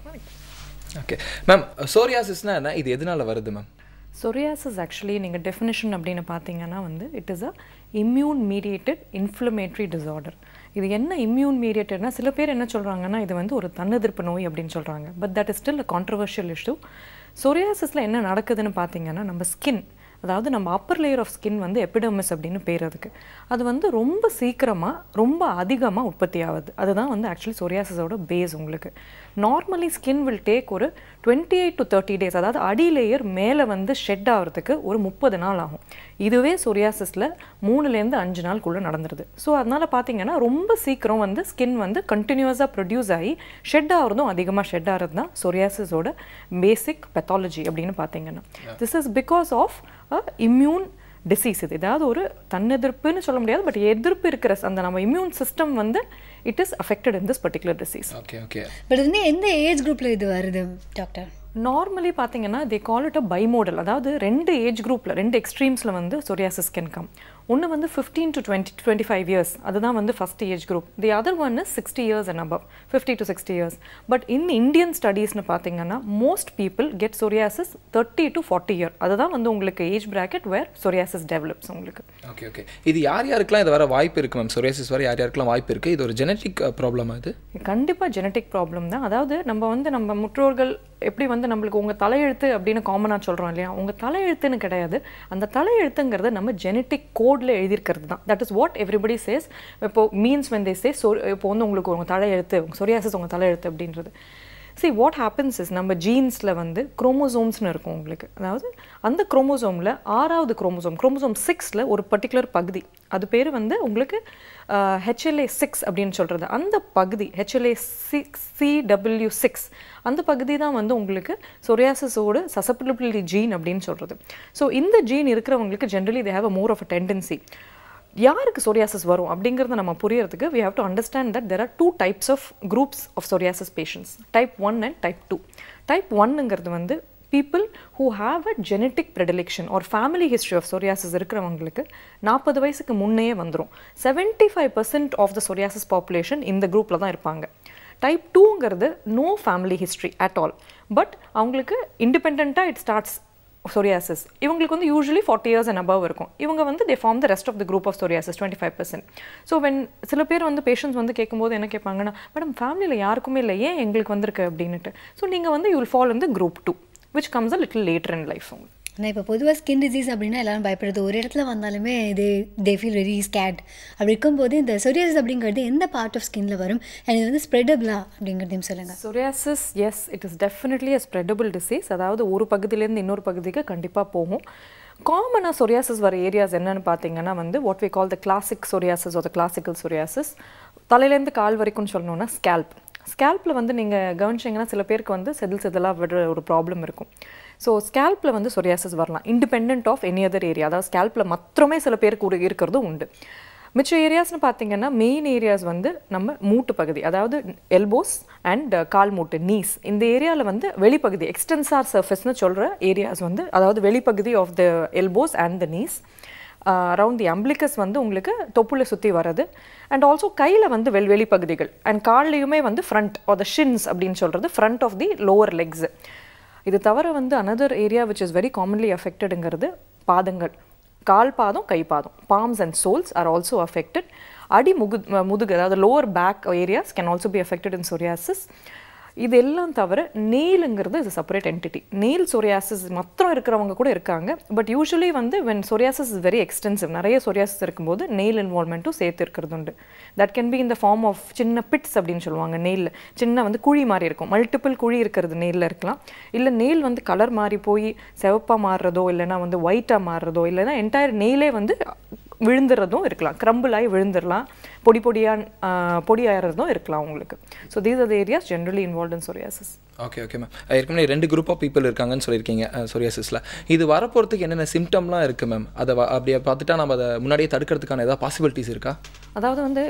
[SPEAKER 2] ஓகே மேம் சோரியாசிஸ்னா என்ன இது எதனால வருது மேம்
[SPEAKER 6] சொரியாசிஸ் ஆக்சுவலி நீங்கள் டெஃபினிஷன் அப்படின்னு பார்த்தீங்கன்னா வந்து it is a immune mediated inflammatory disorder இது என்ன இம்யூன் மீடியேட்டட்னா சில பேர் என்ன சொல்கிறாங்கன்னா இது வந்து ஒரு தன்னெதிர்ப்பு நோய் அப்படின்னு சொல்கிறாங்க but that is still a controversial issue சொரியாசிஸில் என்ன நடக்குதுன்னு பார்த்தீங்கன்னா நம்ம ஸ்கின் அதாவது நம்ம அப்பர் லேயர் ஆஃப் ஸ்கின் வந்து எபிடர்மிஸ் அப்படின்னு பேர் அதுக்கு அது வந்து ரொம்ப சீக்கிரமாக ரொம்ப அதிகமாக உற்பத்தி ஆகுது அதுதான் வந்து ஆக்சுவலி சொரியாசிஸோட பேஸ் உங்களுக்கு நார்மலி ஸ்கின் வில் டேக் ஒரு twenty eight to thirty days அதாவது அடி லேயர் மேலே வந்து ஷெட் ஆகிறதுக்கு ஒரு முப்பது நாள் ஆகும் இதுவே சொரியாசிஸில் மூணுலேருந்து அஞ்சு நாளுக்குள்ளே நடந்துருது ஸோ அதனால் பார்த்தீங்கன்னா ரொம்ப சீக்கிரம் வந்து ஸ்கின் வந்து கண்டினியூஸாக ப்ரொடியூஸ் ஆகி ஷெட் ஆகிறதும் அதிகமாக ஷெட் ஆகிறது தான் சொரியாசிஸோட பேசிக் பெத்தாலஜி அப்படின்னு பார்த்தீங்கன்னா this is because of a immune disease இது ஏதாவது ஒரு தன்னெதிர்ப்புன்னு சொல்ல முடியாது பட் எதிர்ப்பு இருக்கிற அந்த நம்ம இம்யூன் சிஸ்டம் வந்து it is affected in this particular disease
[SPEAKER 2] okay okay
[SPEAKER 1] but வந்து எந்த ஏஜ் குரூப்பில் இது வருது டாக்டர்
[SPEAKER 6] நார்மலி பார்த்தீங்கன்னா தே கால் இட் அ பைமோடல் அதாவது ரெண்டு ஏஜ் குரூப்பில் ரெண்டு எக்ஸ்ட்ரீம்ஸில் வந்து சொரியாசிஸ் கேன் கம் ஒன்று வந்து fifteen to twenty twenty five years அதுதான் வந்து first age group the other one is sixty years and above fifty to sixty years but in Indian ஸ்டடீஸ்னு பார்த்தீங்கன்னா most people get psoriasis thirty to forty year அதுதான் வந்து உங்களுக்கு age bracket where psoriasis develops உங்களுக்கு
[SPEAKER 2] okay okay இது யார் யாருக்கெல்லாம் இது வர வாய்ப்பு இருக்குது மேம் சொரியாசிஸ் வர யார் யாருக்கெல்லாம் வாய்ப்பு இருக்குது இது ஒரு ஜெனட்டிக் ப்ராப்ளமா இது
[SPEAKER 6] கண்டிப்பாக ஜெனட்டிக் ப்ராப்ளம் தான் அதாவது நம்ம வந்து நம்ம முற்றோர்கள் எப்படி வந்து நம்மளுக்கு உங்கள் தலையெழுத்து அப்படின்னு காமனாக சொல்கிறோம் இல்லையா உங்கள் தலையெழுத்துன்னு கிடையாது அந்த தலையெழுத்துங்கிறது நம்ம ஜெனட்டிக் கோடில் எழுதியிருக்கிறது தான் that is what everybody says இப்போ means when they say so இப்போ வந்து உங்களுக்கு உங்கள் தலையெழுத்து உங்கள் சொரியாசிஸ் உங்கள் தலையெழுத்து அப்படின்றது see வாட் happens இஸ் நம்ம ஜீன்ஸில் வந்து குரோமோசோம்ஸ்னு இருக்கும் உங்களுக்கு அதாவது அந்த குரோமோசோமில் ஆறாவது குரோமோசோம் குரோமோசோம் சிக்ஸில் ஒரு பர்டிகுலர் பகுதி அது பேர் வந்து உங்களுக்கு ஹெச்எல்ஏ சிக்ஸ் அப்படின்னு சொல்கிறது அந்த பகுதி ஹெச்எல்ஏ சிக்ஸ் சிடபிள்யூ சிக்ஸ் அந்த பகுதி தான் வந்து உங்களுக்கு சொரியாசிஸோட சசப்பிலிபிலிட்டி ஜீன் அப்படின்னு சொல்கிறது ஸோ இந்த ஜீன் இருக்கிறவங்களுக்கு generally they have a more of a tendency யாருக்கு சொரியாசிஸ் வரும் அப்படிங்கிறத நம்ம புரியறதுக்கு we have to understand that there are two types of groups of psoriasis patients type 1 and type 2 type 1ங்கிறது வந்து people who have a genetic predilection or family history of psoriasis இருக்கிறவங்களுக்கு நாற்பது வயசுக்கு முன்னே வந்துடும் seventy five percent of the psoriasis population இந்த குரூப்பில் தான் இருப்பாங்க டைப் டூங்கிறது no family history at all but அவங்களுக்கு இண்டிபெண்ட்டாக இட் ஸ்டார்ட்ஸ் சொரியாசிஸ் இவங்களுக்கு வந்து usually forty years and above இருக்கும் இவங்க வந்து they form the rest of the group of psoriasis twenty five percent so when சில பேர் வந்து பேஷண்ட்ஸ் வந்து கேட்கும்போது என்ன கேட்பாங்கன்னா மேடம் ஃபேமிலியில் யாருக்குமே இல்லை ஏன் எங்களுக்கு வந்திருக்கு அப்படின்னுட்டு ஸோ நீங்கள் வந்து யூ வில் ஃபாலோ இந்த group two which comes a little later in life உங்களுக்கு
[SPEAKER 1] ஆனால் இப்போ பொதுவாக ஸ்கின் டிசீஸ் அப்படின்னா எல்லாரும் பயப்படுறது ஒரு இடத்துல வந்தாலுமே they they feel very scared அப்படி இருக்கும்போது இந்த சொரியாசிஸ் அப்படிங்கிறது எந்த பார்ட் ஆஃப் ஸ்கின்ல வரும் and இது வந்து ஸ்ப்ரெடபிளா அப்படிங்கிறதையும் சொல்லுங்கள்
[SPEAKER 6] psoriasis yes it is definitely a spreadable disease அதாவது ஒரு பகுதியிலேருந்து இன்னொரு பகுதிக்கு கண்டிப்பாக போகும் காமனாக சொரியாசிஸ் வர ஏரியாஸ் என்னன்னு பார்த்தீங்கன்னா வந்து what we call the classic psoriasis ஒரு கிளாசிக்கல் சொரியாசிஸ் தலையிலேருந்து கால் வரைக்கும்னு சொல்லணும்னா ஸ்கேல்ப் ஸ்கேல்ப்பில் வந்து நீங்கள் கவனிச்சிங்கன்னா சில பேருக்கு வந்து செதில் செதிலாக விடுற ஒரு ப்ராப்ளம் இருக்கும் ஸோ ஸ்கேல்ப்பில் வந்து சொரியாசிஸ் வரலாம் independent of any other area அதாவது ஸ்கேல்ப்பில் மாத்திரமே சில பேருக்கு ஒரு இருக்கிறதும் உண்டு மிச்ச ஏரியாஸ்னு பார்த்தீங்கன்னா மெயின் ஏரியாஸ் வந்து நம்ம மூட்டு பகுதி அதாவது எல்போஸ் அண்ட் கால் மூட்டு நீஸ் இந்த ஏரியாவில் வந்து வெளிப்பகுதி எக்ஸ்டென்சார் சர்ஃபேஸ்னு சொல்கிற ஏரியாஸ் வந்து அதாவது வெளிப்பகுதி of the elbows and the knees around the umbilicus வந்து உங்களுக்கு தொப்புளை சுற்றி வர்றது அண்ட் ஆல்சோ கையில் வந்து வெள் வெளிப்பகுதிகள் அண்ட் கால்லையுமே வந்து ஃப்ரண்ட் ஆர் த ஷின்ஸ் அப்படின்னு சொல்கிறது front of the lower legs இது தவிர வந்து another area which is very commonly அஃபெக்டடுங்கிறது பாதங்கள் கால் பாதம் கை பாதம் palms and soles are also affected அடி முகு முதுகு அதாவது lower back areas can also be affected in psoriasis இது எல்லாம் தவிர நெயிலுங்கிறது is separate entity nail psoriasis மாத்திரம் இருக்கிறவங்க கூட இருக்காங்க பட் யூஸ்வலி வந்து when psoriasis is very extensive நிறைய சொரியாசிஸ் இருக்கும்போது நெயில் இன்வால்மெண்ட்டும் சேர்த்து இருக்கிறது உண்டு தட் கேன் பி இந்த ஃபார்ம் ஆஃப் சின்ன பிட்ஸ் அப்படின்னு சொல்லுவாங்க நெயில் சின்ன வந்து குழி மாதிரி இருக்கும் மல்டிபிள் குழி இருக்கிறது நெயிலில் இருக்கலாம் இல்லை நெயில் வந்து கலர் மாறி போய் சிவப்பாக மாறுறதோ இல்லைன்னா வந்து ஒயிட்டாக மாறுறதோ இல்லைன்னா என்டையர் நெயிலே வந்து விழுந்துறதும் இருக்கலாம் கிரம்பிள் ஆகி விழுந்துடலாம் பொடி பொடியாக பொடி ஆகிறதும் இருக்கலாம் உங்களுக்கு so these are the areas generally involve in psoriasis
[SPEAKER 2] okay okay ma'am ஏற்கனவே ரெண்டு குரூப் ஆஃப் பீப்புள் இருக்காங்கன்னு சொல்லியிருக்கீங்க சொரியாசிஸில் இது வரப்போகிறதுக்கு என்னென்ன சிம்டம்லாம் இருக்குது மேம் அதை வ- அப்படியே பார்த்துட்டா நம்ம அதை முன்னாடியே தடுக்கிறதுக்கான ஏதாவது பாசிபிலிட்டிஸ் இருக்கா
[SPEAKER 6] அதாவது வந்து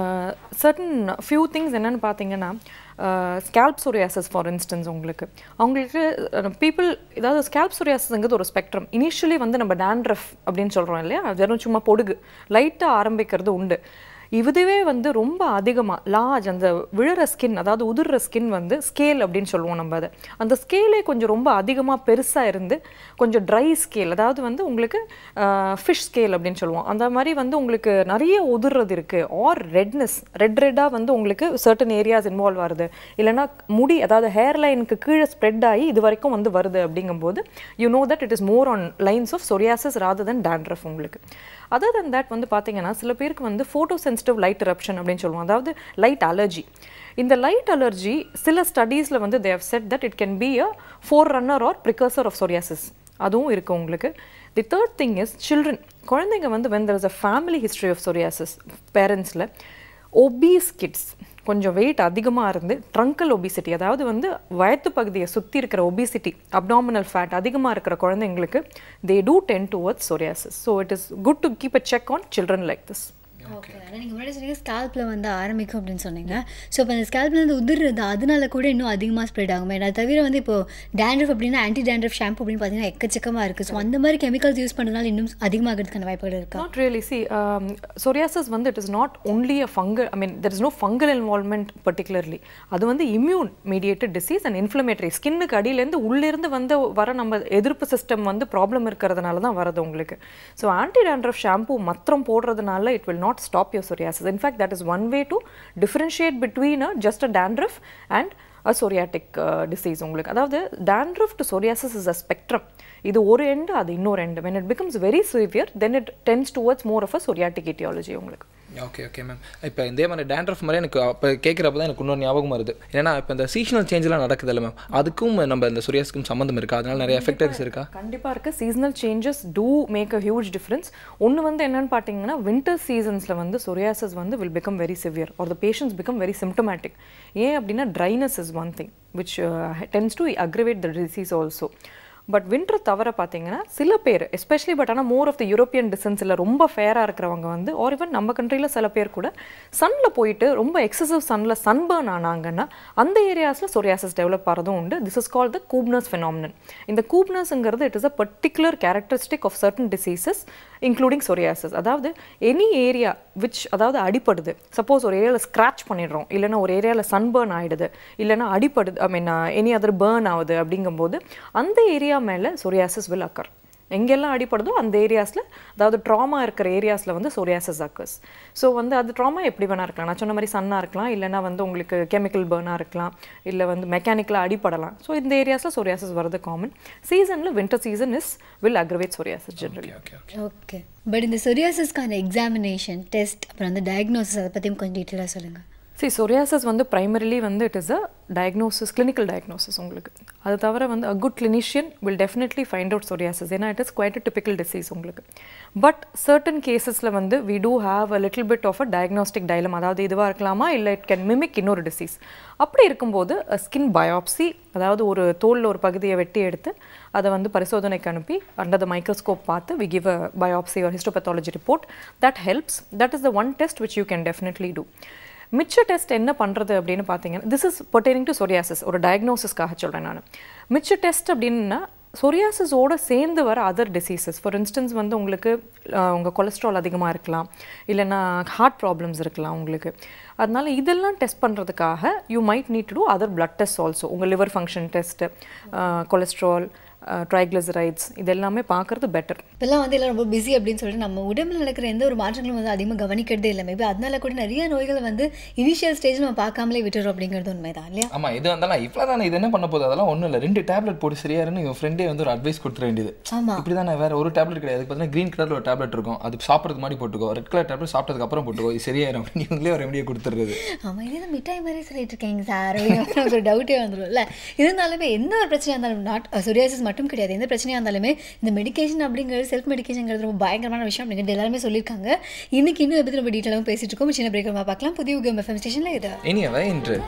[SPEAKER 6] சர்டன் ஃபியூ திங்ஸ் என்னன்னு பார்த்தீங்கன்னா ஸ்கேல்ப் சொரியாசஸ் ஃபார் இன்ஸ்டன்ஸ் உங்களுக்கு அவங்களுக்கு பீப்புள் ஏதாவது ஸ்கேல்ப் சொரியாசஸ்ங்கிறது ஒரு ஸ்பெக்ட்ரம் இனிஷியலி வந்து நம்ம டேண்ட்ரஃப் அப்படின்னு சொல்கிறோம் இல்லையா வெறும் சும்மா பொடுகு லைட்டாக ஆரம்பிக்கிறது உண்டு இதுவே வந்து ரொம்ப அதிகமாக லார்ஜ் அந்த விழுற ஸ்கின் அதாவது உதிர்ற ஸ்கின் வந்து ஸ்கேல் அப்படின்னு சொல்லுவோம் நம்ம அதை அந்த ஸ்கேலே கொஞ்சம் ரொம்ப அதிகமாக பெருசாக இருந்து கொஞ்சம் ட்ரை ஸ்கேல் அதாவது வந்து உங்களுக்கு ஃபிஷ் ஸ்கேல் அப்படின்னு சொல்லுவோம் அந்த மாதிரி வந்து உங்களுக்கு நிறைய உதிர்றது இருக்குது ஆர் ரெட்னஸ் ரெட் ரெட்டாக வந்து உங்களுக்கு சர்டன் ஏரியாஸ் இன்வால்வ் ஆகுது இல்லைன்னா முடி அதாவது ஹேர் லைனுக்கு கீழே ஸ்ப்ரெட் ஆகி இது வரைக்கும் வந்து வருது அப்படிங்கும்போது you know that it is more on lines of psoriasis rather than dandruff உங்களுக்கு அதர் than that வந்து பார்த்தீங்கன்னா சில பேருக்கு வந்து ஃபோட்டோ சென்சிட்டிவ் லைட் eruption அப்படின்னு சொல்லுவோம் அதாவது லைட் அலர்ஜி இந்த லைட் அலர்ஜி சில ஸ்டடீஸில் வந்து they said that it can be a forerunner or precursor of psoriasis அதுவும் இருக்குது உங்களுக்கு the third thing is children குழந்தைங்க வந்து when there is a family history of psoriasis பேரண்ட்ஸில் ஒபீஸ் கிட்ஸ் கொஞ்சம் வெயிட் அதிகமாக இருந்து ட்ரங்கல் ஒபிசிட்டி அதாவது வந்து வயத்து பகுதியை சுற்றி இருக்கிற ஒபிசிட்டி அப்டாமினல் ஃபேட் அதிகமாக இருக்கிற குழந்தைங்களுக்கு they tend towards psoriasis so it is good to keep a check on children like this
[SPEAKER 1] okay ஆனால் நீங்கள் முன்னாடி சொன்னீங்க ஸ்கேல்பில் வந்து ஆரம்பிக்கும் அப்படின்னு சொன்னீங்க ஸோ இப்போ அந்த ஸ்கேல்பில் இருந்து உதிர்றது அதனால கூட இன்னும் அதிகமாக ஸ்ப்ரெட் ஆகும் அது தவிர வந்து இப்போ டேண்ட்ரஃப் அப்படின்னா ஆன்டி டேண்ட்ரஃப் ஷாம்பு அப்படின்னு பார்த்தீங்கன்னா எக்கச்சக்கமாக இருக்குது ஸோ அந்த மாதிரி கெமிக்கல்ஸ் யூஸ் பண்ணுறதுனால இன்னும் அதிகமாகிறதுக்கான வாய்ப்புகள் இருக்கா
[SPEAKER 6] Not really. See, um, psoriasis வந்து it is not only a fungal, I mean, there is no fungal involvement particularly. அது வந்து immune mediated disease and inflammatory. ஸ்கின்னுக்கு அடியிலேருந்து உள்ளிருந்து வந்து வர நம்ம எதிர்ப்பு சிஸ்டம் வந்து ப்ராப்ளம் இருக்கிறதுனால தான் வருது உங்களுக்கு ஸோ ஆன்டி டேண்ட்ரஃப் ஷாம்பு மாத்திரம் போடுறதுனால it will not stop your psoriasis in fact that is one way to differentiate between a just a dandruff and a psoriatic disease உங்களுக்கு அதாவது dandruff to psoriasis is a spectrum இது ஒரு end அது இன்னொரு end when it becomes very severe then it tends towards more of a psoriatic etiology உங்களுக்கு
[SPEAKER 2] okay okay ma'am இப்போ இதே மாதிரி டேண்ட்ரஃப் மாதிரி எனக்கு அப்போ கேட்குறப்ப தான் எனக்கு இன்னொரு ஞாபகம் வருது ஏன்னா இப்போ இந்த சீசனல் சேஞ்செலாம் நடக்குதுல்ல மேம் அதுக்கும் நம்ம இந்த சொரியாஸ்க்கும் சம்மந்தம் இருக்கா அதனால நிறைய எஃபெக்டர்ஸ் இருக்கா
[SPEAKER 6] கண்டிப்பாக இருக்கு seasonal changes do make a huge difference ஒன்று வந்து என்னன்னு பார்த்தீங்கன்னா வின்டர் சீசன்ஸில் வந்து சொரியாசஸ் வந்து will become very severe or the patients become very symptomatic ஏன் அப்படின்னா dryness is one thing which tends to aggravate the disease also but winter தவிர பார்த்தீங்கன்னா சில பேர் எஸ்பெஷலி பட் ஆனால் மோர் ஆஃப் த யூரோப்பியன் டிசன்ஸில் ரொம்ப ஃபேராக இருக்கிறவங்க வந்து ஆர் ஈவன் நம்ம கண்ட்ரியில் சில பேர் கூட சன்னில் போயிட்டு ரொம்ப எக்ஸசிவ் சன்னில் சன்பர்ன் ஆனாங்கன்னா அந்த ஏரியாஸில் சொரியாசிஸ் டெவலப் ஆகிறதும் உண்டு this is call the Koebner's phenomenon இந்த கூப்னஸ்ங்கிறது it is a particular characteristic of certain diseases including psoriasis அதாவது எனி ஏரியா விச் அதாவது அடிப்படுது சப்போஸ் ஒரு ஏரியாவில் ஸ்க்ராச் பண்ணிடுறோம் இல்லைன்னா ஒரு ஏரியாவில் சன்பர்ன் ஆகிடுது இல்லைன்னா அடிப்படுது I mean any other burn ஆகுது அப்படிங்கும்போது அந்த ஏரியா மேலே சொரியாசிஸ் வில் அக்கர் எங்கெல்லாம் அடிப்படுதோ அந்த ஏரியாஸில் அதாவது ட்ராமா இருக்கிற ஏரியாஸில் வந்து சொரியாசிஸ் அக்கர்ஸ் ஸோ வந்து அது ட்ராமா எப்படி வேணா இருக்கலாம் நான் சொன்ன மாதிரி சன்னாக இருக்கலாம் இல்லைன்னா வந்து உங்களுக்கு கெமிக்கல் பேர்னாக இருக்கலாம் இல்லை வந்து மெக்கானிக்கலாக அடிப்படலாம் ஸோ இந்த ஏரியாஸில் சொரியாசிஸ் வரது காமன் சீசனில் winter season is will aggravate psoriasis generally
[SPEAKER 2] okay
[SPEAKER 1] okay but இந்த சொரியாசிஸ்க்கான எக்ஸாமினேஷன் டெஸ்ட் அப்புறம் வந்து டயக்னோசிஸ் அதை பற்றியும் கொஞ்சம் டீட்டெயிலாக சொல்லுங்கள்
[SPEAKER 6] see psoriasis வந்து primarily வந்து it is a diagnosis clinical diagnosis உங்களுக்கு அது தவிர வந்து a good clinician will definitely find out psoriasis ஏன்னா it is quite a typical disease உங்களுக்கு பட் certain கேசஸில் வந்து we do have a little bit of a diagnostic dilemma அதாவது இதுவாக இருக்கலாமா இல்லை it can mimic இன்னொரு disease அப்படி இருக்கும்போது ஸ்கின் biopsy அதாவது ஒரு தோலில் ஒரு பகுதியை வெட்டி எடுத்து அதை வந்து பரிசோதனைக்கு அனுப்பி அண்டர் த மைக்ரோஸ்கோப் பார்த்து வி கிவ் அ பயோப்சி ஒரு histopathology report that helps that is the one test which you can definitely do மிச்ச டெஸ்ட் என்ன பண்ணுறது அப்படின்னு பார்த்தீங்கன்னா this is pertaining to psoriasis ஒரு டயக்னோசிஸ்க்காக சொல்கிறேன் நான் மிச்ச டெஸ்ட் அப்படின்னா சொரியாசிஸோட சேர்ந்து வர அதர் டிசீசஸ் ஃபார் இன்ஸ்டன்ஸ் வந்து உங்களுக்கு அஹ், உங்கள் கொலஸ்ட்ரால் அதிகமாக இருக்கலாம் இல்லைன்னா ஹார்ட் ப்ராப்ளம்ஸ் இருக்கலாம் உங்களுக்கு அதனால இதெல்லாம் டெஸ்ட் பண்ணுறதுக்காக you might need to do other blood test also உங்கள் liver function test cholesterol triglycerides இது எல்லாமே பார்க்குறது பெட்டர்
[SPEAKER 1] இப்போல்லாம் வந்து எல்லாம் ரொம்ப பிஸி அப்படின்னு சொல்லிட்டு நம்ம உடம்புல நடக்கிற எந்த ஒரு மாற்றங்களும் வந்து அதிகமாக கவனிக்கிறதே இல்லை மேபி அதனால கூட நிறைய நோய்களை வந்து இனிஷியல் ஸ்டேஜில் நம்ம பார்க்காமலே விட்டுறோம் அப்படிங்கிறது உண்மைதான் இல்லையா
[SPEAKER 2] ஆமா இது வந்தாலும் இவ்வளோ தானே இது என்ன பண்ண போகுது அதெல்லாம் ஒன்றும் இல்லை ரெண்டு டேப்லெட் போட்டு சரியாருன்னு இவன் ஃப்ரெண்டே வந்து ஒரு அட்வைஸ் கொடுத்துட வேண்டியது
[SPEAKER 1] ஆமா.
[SPEAKER 2] இப்படி தானே வேற ஒரு டேப்லெட் கிடையாது அதுக்கு பார்த்தீங்கன்னா க்ரீன் கலரில் ஒரு டேப்லெட் இருக்கும் அது சாப்பிட்றதுக்கு மாதிரி போட்டுக்கோ ரெட் கலர் டேப்லெட் சாப்பிட்டதுக்கு அப்புறம் போட்டுக்கோ இது சரியாயிரும் அப்படின்னு இவங்களே ஒரு ரெமடியை கொடுத்துருது
[SPEAKER 1] ஆமா இதே தான் மிட்டாய் மாதிரி சொல்லிட்டு இருக்கீங்க சார் அப்படின்னு ஒரு டவுட்டே வந்துடும்ல இருந்தாலுமே எந்த ஒரு பிரச்சனையாக இருந்தாலும் நாட் சொரியாசிஸ் மட்டும் கிடையாது எந்த பிரச்சனையாக இருந்தாலுமே இந்த மெடிகேஷன் அப்படிங்கிறது செல்ஃப் மெடிகேஷன்ங்கிறது ரொம்ப பயங்கரமான விஷயம் அப்படிங்கிறது எல்லாருமே சொல்லியிருக்காங்க இன்னைக்கு இன்னும் எப்படி நம்ம டீட்டெயிலாகவும் பேசிட்டு இருக்கோம் சின்ன பிரேக் பார்க்கலாம் புதிய யுகம் எஃப்எம் ஸ்டேஷனில் இது
[SPEAKER 2] இனியவை இன்று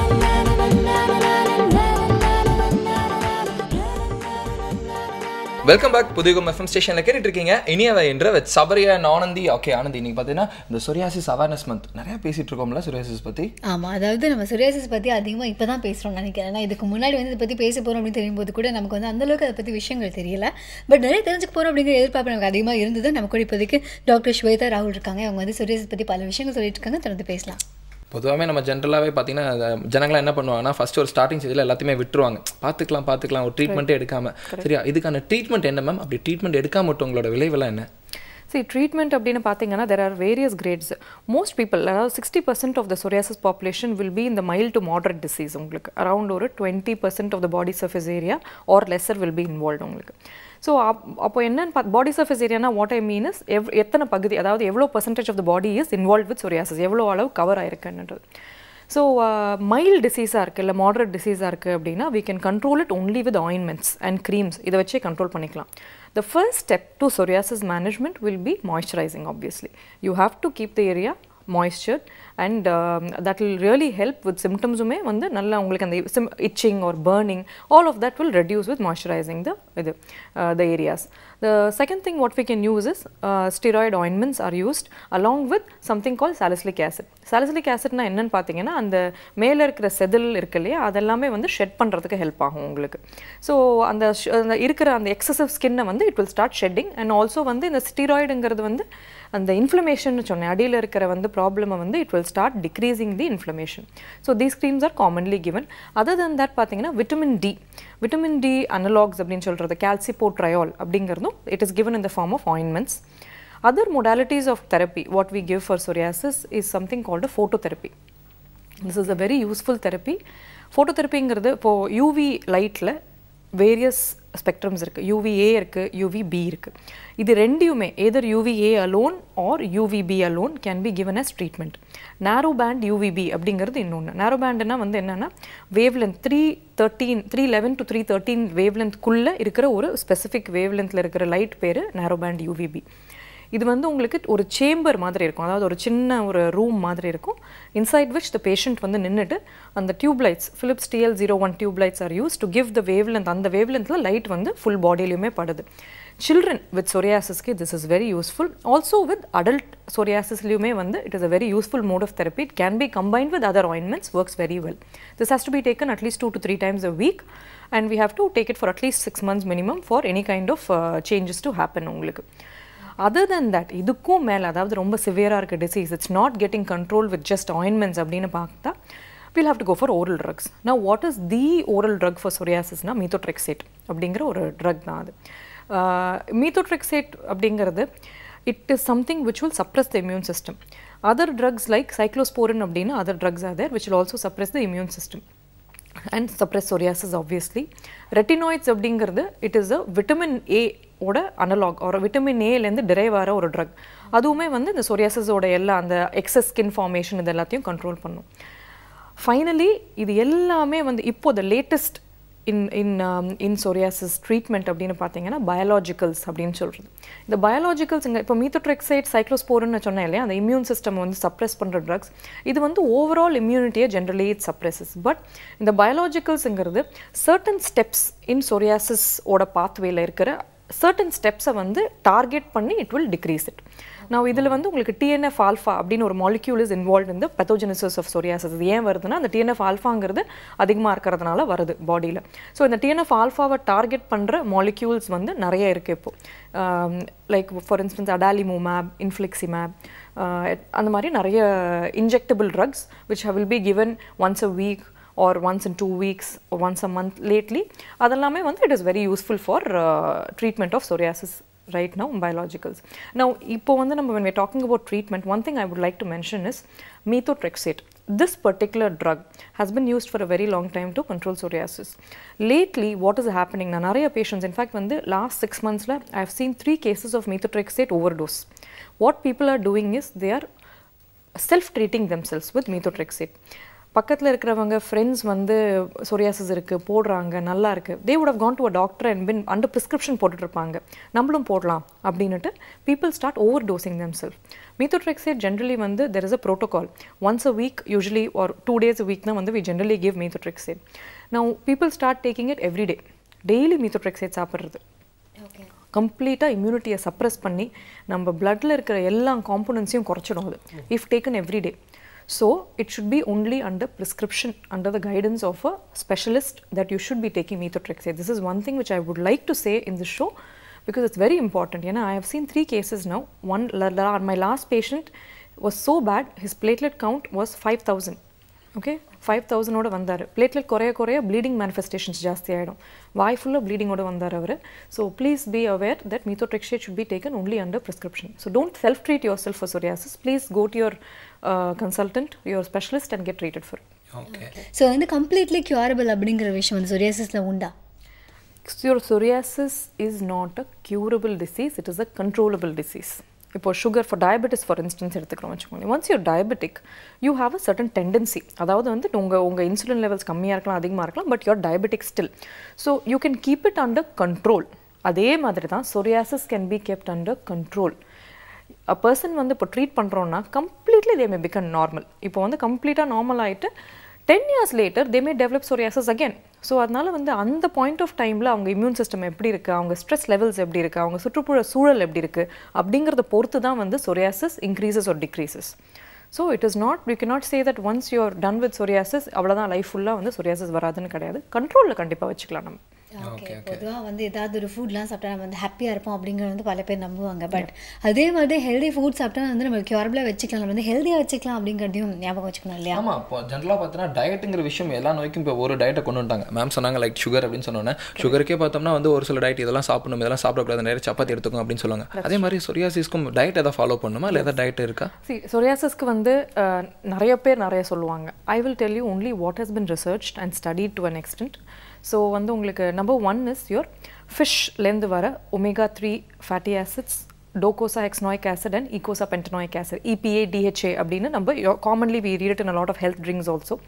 [SPEAKER 2] வெல்கம் பேக் புதுயுகம் எஃப்எம் ஸ்டேஷனில் கேட்டுட்டு இருக்கீங்க இனியவை என்று with Sabriya and Anandhi okay Anandhi இன்னைக்கு பார்த்தீங்கன்னா இந்த சொரியாசிஸ் அவேர்னஸ் மந்த் நிறைய பேசிட்டு இருக்கோம்ல சொரியாசிஸ் பற்றி
[SPEAKER 1] ஆமாம் அதாவது நம்ம சொரியாசிஸ் பற்றி அதிகமாக இப்போ தான் பேசுகிறோம் நினைக்கிறேன் ஏன்னா இதுக்கு முன்னாடி வந்து இதை பற்றி பேச போகிறோம் அப்படின்னு தெரியும் போது கூட நமக்கு வந்து அந்தளவுக்கு அதை பற்றி விஷயங்கள் தெரியல பட் நிறைய தெரிஞ்சுக்க போகிறோம் அப்படிங்கிற எதிர்பார்ப்பு நமக்கு அதிகமாக இருந்தது நம்ம கூட இப்போதைக்கு டாக்டர் ஸ்வேதா ராகுல் இருக்காங்க அவங்க வந்து சொரியாசிஸ் பற்றி பல விஷயங்கள் சொல்லிட்டு இருக்காங்க தொடர்ந்து பேசலாம்
[SPEAKER 2] பொதுவாகவே நம்ம ஜென்ரலாகவே பார்த்தீங்கன்னா அஹ், ஜனங்களாம் என்ன பண்ணுவாங்கன்னா ஃபர்ஸ்ட் ஒரு ஸ்டார்டிங் ஸ்டேஜில் எல்லாத்தையுமே விட்டுருவாங்க பார்த்துக்கலாம் பார்த்துக்கலாம் ஒரு ட்ரீட்மெண்ட்டே எடுக்காம சரியா இதுக்கான ட்ரீட்மெண்ட் என்ன மேம் அப்படி ட்ரீட்மெண்ட் எடுக்காம மட்டும் உங்களோட விளைவெல்லாம் என்ன
[SPEAKER 6] see ட்ரீட்மெண்ட் அப்படின்னு பார்த்தீங்கன்னா there are various grades most people அதாவது sixty percent of the psoriasis population will be in the mild to moderate disease உங்களுக்கு அரௌண்ட் ஒரு twenty percent of the body surface area or lesser will be involved உங்களுக்கு so அப்போ என்னன்னு body surface ஏரியானா what I mean is எவ் எத்தனை பகுதி அதாவது எவ்வளோ percentage of the body is involve with psoriasis எவ்வளோ அளவு கவர் ஆயிருக்குன்றது ஸோ மைல்டு டிசீஸாக இருக்குது இல்லை மாடரேட் டிசீஸாக இருக்குது அப்படின்னா we can control it only with ointments and creams இதை வச்சே கண்ட்ரோல் பண்ணிக்கலாம் the first step to psoriasis management will be moisturizing obviously you have to keep the area moisture and um, that will really help with symptomஸுமே வந்து நல்லா உங்களுக்கு அந்த sim- itching or burning all of that will reduce with moisturizing the இது uh, the areas the second thing what we can use is uh, steroid ointments are used along with something called salicylic acid salicylic acidனா என்னன்னு பார்த்தீங்கன்னா அந்த மேலே இருக்கிற செதில் இருக்கு இல்லையா அதெல்லாமே வந்து ஷெட் பண்ணுறதுக்கு ஹெல்ப் ஆகும் உங்களுக்கு ஸோ அந்த sh- அந்த இருக்கிற அந்த எக்ஸசிவ் ஸ்கின்னை வந்து it will start shedding and also வந்து இந்த ஸ்டீராய்டுங்கிறது வந்து அந்த இன்ஃப்ளமேஷன் சொன்னேன் அடியில் இருக்கிற வந்து ப்ராப்ளமை வந்து it will start decreasing the inflammation so these creams are commonly given other than that பார்த்தீங்கன்னா vitamin D vitamin D analogues அப்படின்னு சொல்கிறது calcipotriol அப்படிங்கிறதும் it is given in the form of ointments other modalities of therapy what we give for psoriasis is something called a phototherapy this is a very useful therapy ஃபோட்டோதெரப்பிங்கிறது இப்போது UV லைட்டில் various spectrums இருக்குது UVA இருக்குது UVB இருக்குது இது ரெண்டையுமே either UVA alone or UVB alone can be given as treatment narrow band UVB அப்படிங்கிறது இன்னொன்று நேரோ பேண்டுனா வந்து என்னென்னா wavelength three thirteen three eleven to three thirteen வேவ் லென்த்குள்ளே இருக்கிற ஒரு ஸ்பெசிஃபிக் வேவ் லென்த்தில் இருக்கிற லைட் பேர் நேரோ பேண்ட் யூவிபி இது வந்து உங்களுக்கு ஒரு சேம்பர் மாதிரி இருக்கும் அதாவது ஒரு சின்ன ஒரு ரூம் மாதிரி இருக்கும் இன்சைட் விச் த பேஷண்ட் வந்து நின்றுட்டு அந்த tubelights Philips TL zero one tubelights are use to give the wavelength அந்த வேவ் லென்த்தில் லைட் வந்து ஃபுல் பாடியிலையுமே படுது சில்ட்ரன் வித் சொரியாசிஸ்க்கு this is very useful also with adult சொரியாசிஸ்லையுமே வந்து it is a very useful mode of therapy it can be combined with other ointments works very well this has to be taken at least two to three times a week and we have to take it for at least six months minimum for any kind of changes to happen உங்களுக்கு other then that இதுக்கும் மேலே அதாவது ரொம்ப சிவியராக இருக்க disease it's not getting control with just ointments அப்படின்னு பார்த்தா will have to go for oral drugs நான் what is the oral drug for சொரியாசிஸ்னா மீத்தோட்ரெக்சேட் அப்படிங்கிற ஒரு ட்ரக் தான் அது மீத்தோட்ரெக்சேட் அப்படிங்கிறது it is something which will suppress the immune system other drugs like ciclosporin அப்படின்னு other drugs are there which will also suppress the immune system and suppress psoriasis obviously retinoids அப்படிங்கிறது it is a vitamin A ஓட analogue ஒரு vitamin ஏலேருந்து drive ஆகிற ஒரு drug அதுவுமே வந்து இந்த சொரியாசிஸோட எல்லா அந்த எக்ஸஸ் ஸ்கின் ஃபார்மேஷன் இது எல்லாத்தையும் கண்ட்ரோல் பண்ணும் ஃபைனலி இது எல்லாமே வந்து இப்போ the latest in in in psoriasis treatment அப்படின்னு பார்த்தீங்கன்னா பயாலாஜிக்கல்ஸ் அப்படின்னு சொல்கிறது இந்த பயாலாஜிக்கல்ஸ் இங்கே இப்போ மீத்தோட்ரெக்சைட் சைக்ளோஸ்போர்னு சொன்னேன் இல்லையா அந்த இம்யூன் சிஸ்டம் வந்து சப்ரெஸ் பண்ணுற ட்ரக்ஸ் இது வந்து ஓவரால் இம்யூனிட்டியை ஜென்ரலி இட் சப்ரெஸஸ் பட் இந்த பயாலாஜிக்கல்ஸுங்கிறது சர்டன் ஸ்டெப்ஸ் இன் சொரியாசிஸ் ஓட பாத்வேல இருக்கிற சர்டன் ஸ்டெப்ஸை வந்து டார்கெட் பண்ணி இட் வில் டிக்ரீஸ் இட் நான் இதில் வந்து உங்களுக்கு டிஎன்எஃப் ஆல்ஃபா அப்படின்னு ஒரு மாலிக்யூல் இஸ் இன்வால்வ் இந்த பெத்தோஜெனிசஸ் ஆஃப் சொரியாசிஸ் இது ஏன் வருதுன்னா அந்த டிஎன்எஃப் ஆல்ஃபாங்கிறது அதிகமாக இருக்கிறதுனால வருது பாடியில் ஸோ இந்த டிஎன்எஃப் ஆல்ஃபாவை டார்கெட் பண்ணுற மாலிக்யூல்ஸ் வந்து நிறைய இருக்குது இப்போ like for instance adalimumab infliximab அந்த மாதிரி நிறைய injectable drugs which will be given once a week or once in two weeks once a month lately அதெல்லாமே வந்து it is very useful for treatment of psoriasis right now in biologicals. Now, இப்போ வந்து நம்ம when we're talking about treatment, one thing I would like to mention is methotrexate. This particular drug has been used for a very long time to control psoriasis. Lately, what is happening? நான் நிறைய patients, in fact, வந்து last six months, I have seen three cases of methotrexate overdose. What people are doing is they are self-treating themselves with methotrexate. பக்கத்தில் இருக்கிறவங்க friends வந்து psoriasis இருக்குது போடுறாங்க நல்லா இருக்குது they would have gone to a doctor and been under prescription போட்டுட்ருப்பாங்க நம்மளும் போடலாம் அப்படின்னுட்டு people start over dosing themself methotrexate generally வந்து there is a protocol once a week usually ஒரு டூ டேஸ் அ வீக் தான் வந்து we generally give methotrexate now people start taking it every day daily methotrexate சாப்பிட்றது கம்ப்ளீட்டாக இம்யூனிட்டியை suppress பண்ணி நம்ம பிளட்டில் இருக்கிற எல்லா காம்பனன்ஸையும் குறைச்சிடும் அது if taken every day So it should be only under prescription, under the guidance of a specialist that you should be taking methotrexate. This is one thing which I would like to say in this show because it's very important. You know, I have seen three cases now. One, la- la- my last patient was so bad, his platelet count was 5,000. Okay five தௌசண்டோட வந்தார் platelet குறைய குறைய bleeding manifestations ஜாஸ்தி ஆகிடும் வாய் ஃபுல்லாக ப்ளீடிங்கோட வந்தார் அவர் so please be aware that methotrexate should be taken only under prescription so don't self treat yourself for psoriasis please go to your consultant your specialist and get treated for
[SPEAKER 2] okay
[SPEAKER 1] so வந்து completely curable அப்படிங்கிற விஷயம் வந்து சொரியாசிஸில் உண்டா
[SPEAKER 6] Your psoriasis is not a curable disease, it is a controllable disease. இப்போ sugar for diabetes for instance எடுத்துக்கிறோம் வச்சுக்கோங்க once you're diabetic you have a certain tendency அதாவது வந்து உங்கள் உங்கள் இன்சுலின் லெவல்ஸ் கம்மியாக இருக்கலாம் அதிகமாக இருக்கலாம் but you're diabetic still so you can keep it under control அதே மாதிரி தான் psoriasis can be kept under control a person வந்து இப்போ ட்ரீட் பண்ணுறோன்னா completely they may become normal இப்போ வந்து கம்ப்ளீட்டாக நார்மல் ஆகிட்டு ten years later they may develop psoriasis again so அதனால வந்து அந்த பாயிண்ட் ஆஃப் டைமில் அவங்க இம்யூன் சிஸ்டம் எப்படி இருக்குது அவங்க ஸ்ட்ரெஸ் லெவல்ஸ் எப்படி இருக்குது அவங்க சுற்றுப்புற சூழல் எப்படி இருக்குது அப்படிங்கிறத பொறுத்து தான் வந்து சொரியாசஸ் இன்க்ரீசஸ் ஒரு decreases so it is not you cannot say that once you're done with psoriasis அவ்வளோதான் லைஃப் ஃபுல்லாக வந்து சொரியாசஸ் வராதுன்னு கிடையாது கண்ட்ரோலில் கண்டிப்பாக வச்சுக்கலாம் நம்ம
[SPEAKER 1] ஓகே பொதுவாக வந்து ஏதாவது ஒரு ஃபுட்லாம் சாப்பிட்டா நம்ம வந்து ஹாப்பியாக இருப்போம் அப்படிங்கிறது வந்து பல பேர் நம்புவாங்க பட் அதே மாதிரி ஹெல்தி ஃபுட் சாப்பிட்டா வந்து நம்ம க்யூரபிளாக வச்சுக்கலாம் நம்ம வந்து ஹெல்த்தியாக வச்சுக்கலாம் அப்படிங்கிறதையும் ஞாபகம் வச்சுக்கணும் இல்லையா
[SPEAKER 2] ஆமாம் இப்போ ஜென்ரலாக பார்த்தீங்கன்னா டயட்டுங்கிற விஷயம் எல்லா நோய்க்கும் இப்போ ஒரு டயட்டை கொண்டு வந்துட்டாங்க மேம் சொன்னாங்க லைக் சுகர் அப்படின்னு சொன்னோன்னே சுகருக்கே பார்த்தோம்னா வந்து ஒரு சில டயட் இதெல்லாம் சாப்பிடணும் இதெல்லாம் சாப்பிடக்கூடாது நிறைய சப்பாத்தி எடுத்துக்கும் அப்படின்னு சொல்லுவாங்க அதே மாதிரி சொரியாசிஸ்க்கும் டயட் எதாவது ஃபாலோ பண்ணுமா இல்லை எதாவது டயட் இருக்கா
[SPEAKER 6] சி சொரியாசிஸ்க்கு வந்து அஹ், நிறைய பேர் நிறைய சொல்லுவாங்க I will tell you only what has been research and study to an extent so வந்து உங்களுக்கு நம்பர் ஒன் இஸ் யுவர் ஃபிஷ்லேருந்து வர omega three fatty acids docosahexaenoic acid and eicosapentaenoic acid EPA DHA அப்படின்னு நம்ம commonly we read in a lot of health drinks also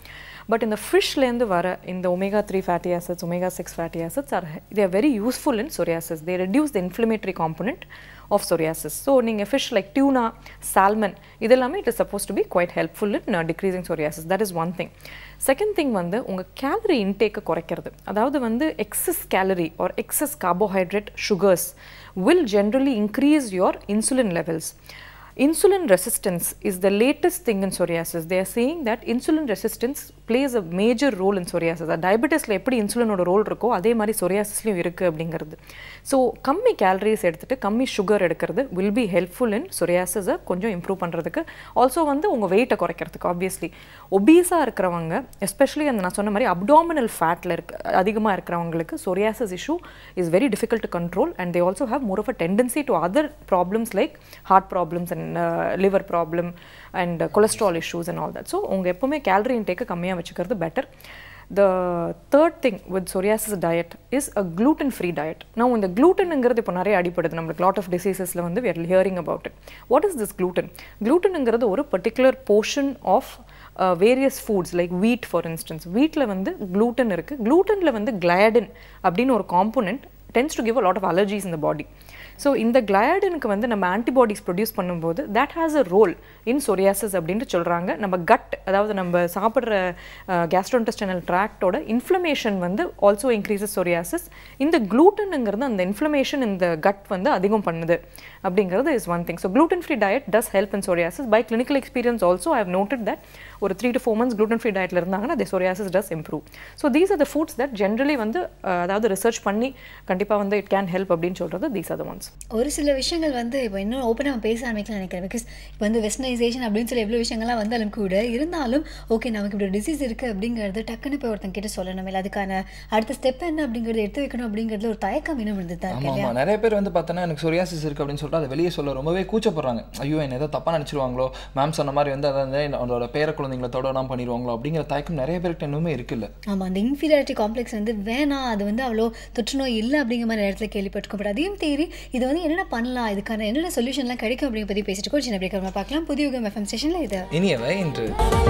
[SPEAKER 6] but இந்த ஃபிஷ்லேருந்து வர இந்த omega three fatty acids omega six fatty acids are they are very useful in psoriasis they reduce the inflammatory component of psoriasis so நீங்கள் fish like tuna salmon இதெல்லாமே it is suppose to be quite helpful in decreasing psoriasis that is one thing second thing வந்து உங்கள் calorie இன்டேக்கை குறைக்கிறது அதாவது வந்து excess calorie or excess carbohydrate sugars will generally increase your insulin levels insulin resistance is the latest thing in psoriasis they are saying that insulin resistance plays a major role in psoriasis டயபெட்டிஸில் எப்படி இன்சுலினோட role இருக்கோ அதே மாதிரி சொரியாசிஸ்லையும் இருக்குது அப்படிங்கிறது so கம்மி calories எடுத்துகிட்டு கம்மி சுகர் எடுக்கிறது வில் பி ஹெல்ப்ஃபுல் இன் சொரியாசிஸை கொஞ்சம் இம்ப்ரூவ் பண்ணுறதுக்கு ஆல்சோ வந்து உங்கள் வெயிட்டை குறைக்கிறதுக்கு ஆப்வியஸ்லி ஒபீஸாக இருக்கிறவங்க எஸ்பெஷலி அந்த நான் சொன்ன மாதிரி அப்டாமினல் ஃபேட்டில் இருக்க அதிகமாக இருக்கிறவங்களுக்கு psoriasis issue is very difficult to control and they also have more of a tendency to other problems like heart problems and liver problem and cholesterol issues and all that so உங்கள் எப்போவுமே calorie இன்டேக்கை கம்மியாக வச்சுக்கிறது better the third thing with psoriasis diet is a gluten free diet நான் இந்த க்ளூட்டனுங்கிறது இப்போ நிறைய அடிப்படுது நம்மளுக்கு லாட் ஆஃப் டிசீசஸில் வந்து we are hearing about it what is this gluten க்ளூட்டனுங்கிறது ஒரு particular portion of various foods like wheat for instance வீட்டில் வந்து gluten இருக்குது க்ளூட்டனில் வந்து கிளையடின் அப்படின்னு ஒரு component tends to give a lot of allergies இந்த பாடி ஸோ இந்த கிளையடினுக்கு வந்து நம்ம ஆன்டிபாடிஸ் ப்ரொடியூஸ் பண்ணும்போது that has a role in psoriasis அப்படின்ட்டு சொல்கிறாங்க நம்ம கட் அதாவது நம்ம சாப்பிட்ற கேஸ்ட்ரோன்டெஸ்டனல் ட்ராக்டோட இன்ஃப்ளமேஷன் வந்து ஆல்சோ இன்க்ரீசஸ் சொரியாசிஸ் இந்த க்ளூட்டனுங்கிறது அந்த இன்ஃப்ளமேஷன் இந்த கட் வந்து அதிகம் பண்ணுது அப்படிங்கிறது is one thing so gluten free diet does help in psoriasis by clinical experience also I have noted that ஒரு three to four months gluten free டயட்டில் இருந்தாங்கன்னா the psoriasis does improve so these are the foods that generally வந்து அஹ், அதாவது research பண்ணி கண்டிப்பாக வந்து it can help அப்படின்னு சொல்கிறது தீஸ் ஆர் த ஒன்ஸ்
[SPEAKER 1] ஒரு சில விஷயங்கள் வந்து இப்போ இன்னும் ஓப்பனாக பேச ஆரம்பிக்கலாம் நினைக்கிறேன் பிகாஸ் இப்போ வந்து வெஸ்டர்னைசேஷன் அப்படின்னு சொல்லி எவ்வளோ விஷயங்கள்லாம் வந்தாலும் கூட இருந்தாலும் ஓகே நமக்கு இப்படி டிசீஸ் இருக்குது அப்படிங்கிறது டக்குன்னு போய் ஒருத்தன் கிட்ட சொல்லணும் இல்லை அதுக்கான அடுத்த ஸ்டெப் என்ன அப்படிங்கிறது எடுத்து வைக்கணும் அப்படிங்கிறதுல ஒரு தயக்கம் இன்னும் இருந்தது தான்
[SPEAKER 2] ஆமா
[SPEAKER 1] இருக்கு
[SPEAKER 2] ஆமா நிறைய பேர் வந்து பார்த்தோன்னா எனக்கு சொரியாசிஸ் இருக்கு அப்படின்னு சொல்லிட்டு அதை வெளியே சொல்ல ரொம்பவே கூச்சப்படுறாங்க ஐயோ என்ன ஏதோ தப்பா நினைச்சிருவாங்களோ மேம் சொன்ன மாதிரி வந்து அதை வந்து அவங்களோட பேர குழந்தைங்களை தொடலாம் பண்ணிடுவாங்களோ அப்படிங்கிற தயக்கம் நிறைய பேருக்கு இன்னுமே இருக்குல்ல
[SPEAKER 1] ஆமாம் அந்த இன்ஃபீரியாரிட்டி காம்ப்ளெக்ஸ் வந்து வேணாம் அது வந்து அவ்வளோ தொற்றுநோய் இல்லை அப்படிங்கிற மாதிரி இடத்துல கேள்விப்பட்டிருக்கோம் பட் அதையும் தேறி இது வந்து என்னென்ன பண்ணலாம் இதுக்கான என்னென்ன சொல்யூஷன்லாம் கிடைக்கும் அப்படிங்கிற பற்றி பேசிட்டு இருக்கோம் சின்ன பிரேக் பார்க்கலாம் புதிய யுகம் எஃப்எம் ஸ்டேஷனில் இது
[SPEAKER 2] இனியவை இன்று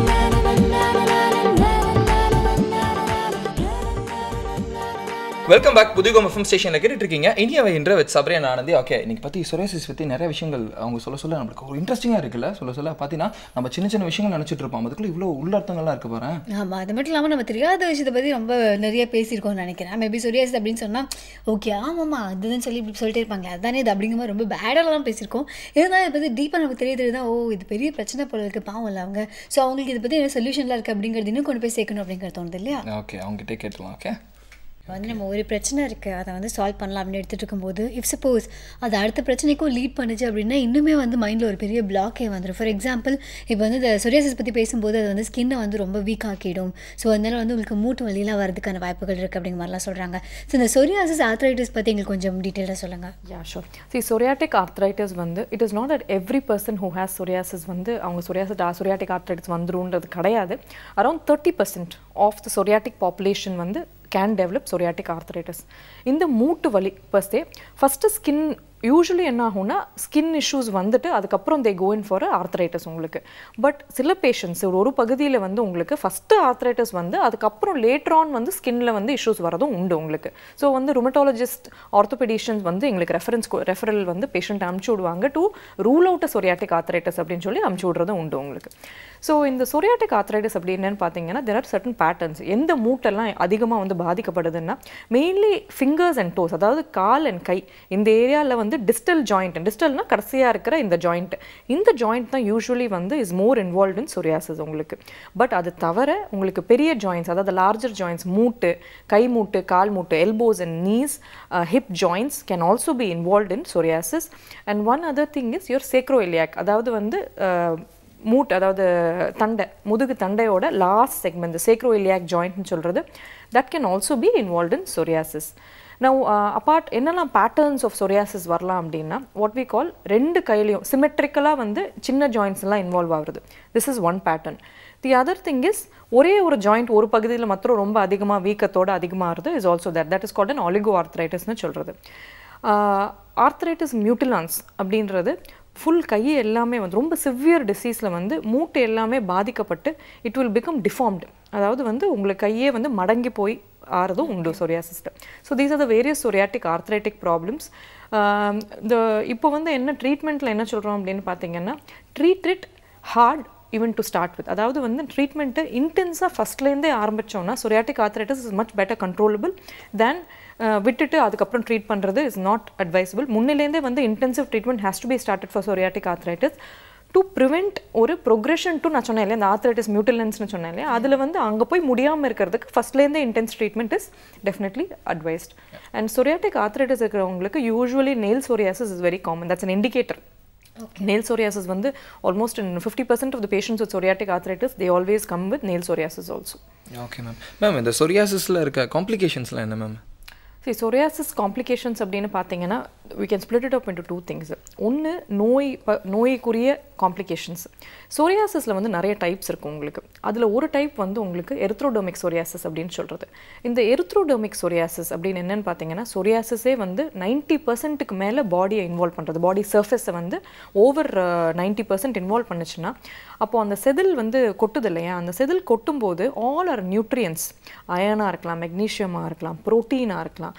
[SPEAKER 2] வெல்கம் பேக் புதுகம் எஃப்எம் ஸ்டேஷனில் கேட்டுட்டு இருக்கீங்க இனியவை இன்று வித் சபரியன் ஆனந்தி ஓகே இன்னைக்கு பற்றி சொரியாசிஸ் பற்றி நிறைய விஷயங்கள் அவங்க சொல்ல சொல்ல நம்மளுக்கு ஒரு இன்ட்ரெஸ்டிங்காக இருக்குல்ல சொல்ல சொல்ல பார்த்தீங்கன்னா நம்ம சின்ன சின்ன விஷயங்கள் நினச்சிட்டு இருப்போம் அதுக்குள்ள இவ்வளோ உள்ளர்த்தங்கள்லாம் இருக்கு பாரு
[SPEAKER 1] ஆமாம் அது மட்டும் இல்லாமல் நம்ம தெரியாத விஷயத்தை பற்றி ரொம்ப நிறைய பேசியிருக்கோம்னு நினைக்கிறேன் மேபி சொரியாசிஸ் அப்படின்னு சொன்னால் ஓகே ஆமாம்மா அதுன்னு சொல்லி இப்படி சொல்லிட்டே இருப்பாங்க அதுதானே இது அப்படிங்கிற மாதிரி ரொம்ப பேடெல்லாம் பேசியிருக்கோம் இருந்தாலும் இதை பற்றி டீப்பாக நமக்கு தெரிய தெரியுதா ஓ இது பெரிய பிரச்சனை போல இருக்குது பாவம் இல்லை அவங்க ஸோ அவங்களுக்கு இதை பற்றி என்ன சொல்யூஷன்லாம் இருக்குது அப்படிங்கிறது இன்னும் கொண்டு போய் சேர்க்கணும் அப்படிங்கிறது தோணுது இல்லையா
[SPEAKER 2] ஓகே அவங்ககிட்டே கேட்டுலாம் ஓகே
[SPEAKER 1] இப்போ வந்து நம்ம ஒரு பிரச்சனை இருக்குது அதை வந்து சால்வ் பண்ணலாம் அப்படின்னு எடுத்துகிட்டு இருக்கும்போது இஃப் சப்போஸ் அது அடுத்த பிரச்சனைக்கும் லீட் பண்ணுச்சு அப்படின்னா இன்னுமே வந்து மைண்டில் ஒரு பெரிய பிளாக்கே வந்துடும் ஃபார் எக்ஸாம்பிள் இப்போ வந்து இந்த சொரியாசிஸ் பற்றி பேசும்போது அது வந்து ஸ்கின்னை வந்து ரொம்ப வீக் ஆக்கிடும் ஸோ அதனால வந்து உங்களுக்கு மூட்டு வலியெல்லாம் வரதுக்கான வாய்ப்புகள் இருக்குது அப்படிங்கிற மாதிரிலாம் சொல்கிறாங்க ஸோ இந்த சொரியாசிஸ் ஆர்த்ரைட்டிஸ் பற்றி எங்களுக்கு கொஞ்சம் டீட்டெயிலாக சொல்லுங்கள்
[SPEAKER 6] yeah sure see psoriatic arthritis வந்து it is not at every person who has psoriasis வந்து அவங்க சொரியாசிஸ் சொரியாட்டிக் ஆர்த்ரைட்டிஸ் வந்துருன்றது கிடையாது around thirty percent of the psoriatic population வந்து கேன் டெவலப் சொரியாட்டிக் ஆர்த்ரைட்டிஸ் இந்த மூட்டு வலி பர்ஸ்டே ஃபஸ்ட்டு ஸ்கின் யூஸ்வலி என்ன ஆகும்னா ஸ்கின் இஷ்யூஸ் வந்துட்டு அதுக்கப்புறம் தே கோயின் ஃபார் ஆர்த்ரைட்டிஸ் உங்களுக்கு பட் சில பேஷண்ட்ஸ் ஒரு ஒரு பகுதியில் வந்து உங்களுக்கு ஃபஸ்ட்டு ஆர்த்ரைட்டிஸ் வந்து அதுக்கப்புறம் லேட்டர் ஆன் வந்து ஸ்கின்ல வந்து இஷ்யூஸ் வரதும் உண்டு உங்களுக்கு ஸோ வந்து ருமட்டாலஜிஸ்ட் ஆர்த்தோபெடிஷியன்ஸ் வந்து எங்களுக்கு ரெஃபரன்ஸ் ரெஃபரல் வந்து பேஷண்ட் அமுச்சு விடுவாங்க to rule out psoriatic arthritis அப்படின்னு சொல்லி அமுச்சு விடுறதும் உண்டு உங்களுக்கு ஸோ இந்த சொரியாட்டிக் ஆர்த்ரைட்டிஸ் அப்படி என்னன்னு பார்த்தீங்கன்னா தெர் ஆர் சர்டன் பேட்டர்ன்ஸ் எந்த மூட்டெல்லாம் அதிகமாக வந்து பாதிக்கப்படுதுன்னா மெயின்லி ஃபிங்கர்ஸ் அண்ட் டோஸ் அதாவது கால் அண்ட் கை இந்த ஏரியாவில் வந்து டிஸ்டல் ஜாயிண்ட் டிஸ்டல்னா கடைசியாக இருக்கிற இந்த ஜாயிண்ட் இந்த ஜாயிண்ட் தான் யூஸ்வலி வந்து is more involve in psoriasis உங்களுக்கு பட் அது தவிர உங்களுக்கு பெரிய ஜாயின்ஸ் அதாவது லார்ஜர் ஜாயின்ஸ் மூட்டு கை மூட்டு கால் மூட்டு elbows and knees hip joints can also be involve in psoriasis and one other thing is your sacroiliac அதாவது வந்து uh, மூட் அதாவது தண்டை முதுகு தண்டையோட லாஸ்ட் செக்மெண்ட் இந்த சேக்ரோ இலியாக் ஜாயிண்ட்னு சொல்கிறது that can also be involve in psoriasis now apart என்னெல்லாம் patterns of psoriasis வரலாம் அப்படின்னா வாட் வி கால் ரெண்டு கையிலையும் சிமெட்ரிக்கலாக வந்து சின்ன ஜாயின்ஸ் எல்லாம் இன்வால்வ் ஆகுது this is one pattern the other thing is ஒரே ஒரு ஜாயிண்ட் ஒரு பகுதியில் மாத்திரம் ரொம்ப அதிகமாக வீக்கத்தோட அதிகமாகிறது is also that that is called an oligo ஆர்த்ரைட்டிஸ்னு சொல்கிறது ஆர்த்ரைட்டிஸ் மியூட்டிலான்ஸ் அப்படின்றது ஃபுல் கையை எல்லாமே வந்து ரொம்ப சிவியர் டிசீஸில் வந்து மூட்டை எல்லாமே பாதிக்கப்பட்டு இட் வில் பிகம் டிஃபார்ம்டு அதாவது வந்து உங்களுக்கு கையே வந்து மடங்கி போய் ஆறதும் உண்டு சொரியாசிஸ்ட்டு so these are the various psoriatic arthritic problems இந்த இப்போ வந்து என்ன ட்ரீட்மெண்ட்டில் என்ன சொல்கிறோம் அப்படின்னு பார்த்தீங்கன்னா treat it hard even to start with அதாவது வந்து ட்ரீட்மெண்ட்டு இன்டென்ஸாக ஃபஸ்ட்லேருந்தே ஆரம்பித்தோம்னா psoriatic arthritis is much better controllable then விட்டுட்டு அதுக்கப்புறம் ட்ரீட் பண்ணுறது இஸ் நாட் அட்வைசபிள் முன்னிலேருந்தே வந்து intensive treatment has to be started for psoriatic arthritis to prevent ஒரு ப்ரொக்ரெஷன் டு நான் சொன்னேன் இல்லையா இந்த ஆர்த்ரைட்டிஸ் மியூட்டிலன்ஸ்னு சொன்னேன் இல்லையா அதில் வந்து அங்கே போய் முடியாமல் இருக்கிறதுக்கு ஃபஸ்ட்லேருந்தே intense treatment is definitely advised and psoriatic arthritis இருக்கிறவங்களுக்கு usually nail psoriasis is very common that's an indicator nail psoriasis வந்து almost in 50% of the patients with psoriatic arthritis they always come with nail psoriasis also
[SPEAKER 2] okay ma'am ma'am இந்த சொரியாசிஸில் இருக்க காம்ப்ளிகேஷன்ஸ்லாம் என்ன ma'am
[SPEAKER 6] சரி psoriasis complications அப்படின்னு பார்த்தீங்கன்னா we can split it up into two things ஒன்று நோய் ப- நோய்க்குரிய காம்ப்ளிகேஷன்ஸ் சொரியாசிஸில் வந்து நிறைய டைப்ஸ் இருக்கும் உங்களுக்கு அதில் ஒரு டைப் வந்து உங்களுக்கு எரித்ரோடோமிக் சொரியாசிஸ் அப்படின்னு சொல்கிறது இந்த எரித்ரோடோமிக் சொரியாசிஸ் அப்படின்னு என்னன்னு பார்த்தீங்கன்னா சொரியாசிஸே வந்து நைன்ட்டி பர்சன்ட்டுக்கு மேலே பாடியை இன்வால்வ் பண்ணுறது பாடி சர்ஃபேஸை வந்து ஓவர் நைன்ட்டி பர்சன்ட் இன்வால்வ் பண்ணுச்சுன்னா அப்போது அந்த செதில் வந்து கொட்டுது இல்லையா அந்த செதில் கொட்டும்போது ஆல் ஆர் நியூட்ரியன்ஸ் அயனாக இருக்கலாம் மெக்னீஷியமாக இருக்கலாம் ப்ரோட்டீனாக இருக்கலாம்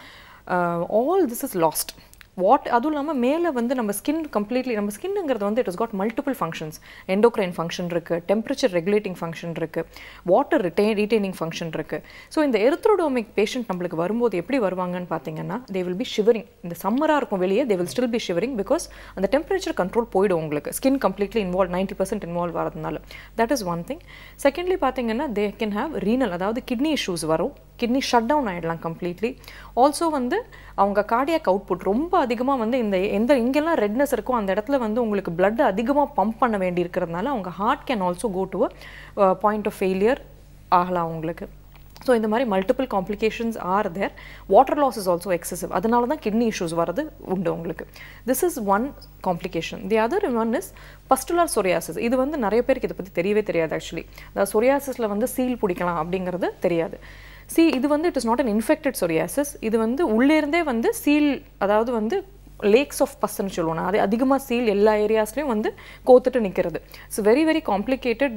[SPEAKER 6] all this is lost what அதுவும் இல்லாமல் மேலே வந்து நம்ம ஸ்கின் கம்ப்ளீட்லி நம்ம ஸ்கின்னுங்கிறது வந்து it is got multiple functions endocrine function இருக்குது டெம்பரேச்சர் ரெகுலேட்டிங் ஃபங்க்ஷன் இருக்குது வாட்டர் ரிட்டைன் ரீட்டைனிங் ஃபங்க்ஷன் இருக்குது ஸோ இந்த எரித்ரோடோமிக் பேஷண்ட் நம்மளுக்கு வரும்போது எப்படி வருவாங்கன்னு பார்த்தீங்கன்னா தே வில் பி ஷிவரிங் இந்த சம்மராக இருக்கும் வெளியே they will still be shivering because அந்த டெம்பரேச்சர் கண்ட்ரோல் போயிடும் உங்களுக்கு skin completely involve ninety percent involve வரதுனால that is one thing secondly பார்த்தீங்கன்னா தே கேன் ஹேவ் ரீனல் அதாவது கிட்னி இஷ்யூஸ் வரும் கிட்னி ஷட் டவுன் ஆகிடலாம் கம்ப்ளீட்லி ஆல்சோ வந்து அவங்க கார்டியாக் அவுட்புட் ரொம்ப அதிகமாக வந்து இந்த எந்த இங்கெல்லாம் ரெட்னஸ் இருக்கோ அந்த இடத்துல வந்து உங்களுக்கு blood அதிகமாக பம்ப் பண்ண வேண்டி இருக்கிறதுனால அவங்க heart can also go to a point of failure ஆகலாம் அவங்களுக்கு ஸோ இந்த மாதிரி multiple complications are there water loss is also excessive அதனால தான் கிட்னி இஷ்யூஸ் வரது உண்டு உங்களுக்கு this is one complication the other one is pustular psoriasis இது வந்து நிறைய பேருக்கு இதை பற்றி தெரியவே தெரியாது ஆக்சுவலி அதாவது சொரியாசிஸில் வந்து சீல் பிடிக்கலாம் அப்படிங்கிறது தெரியாது சி இது வந்து it is not an infected psoriasis இது வந்து உள்ளேருந்தே வந்து சீல் அதாவது வந்து லேக்ஸ் ஆஃப் பஸ்ன்னு சொல்லுவோம் அது அதிகமாக சீல் எல்லா ஏரியாஸ்லையும் வந்து கோத்துட்டு நிற்கிறது so very very complicated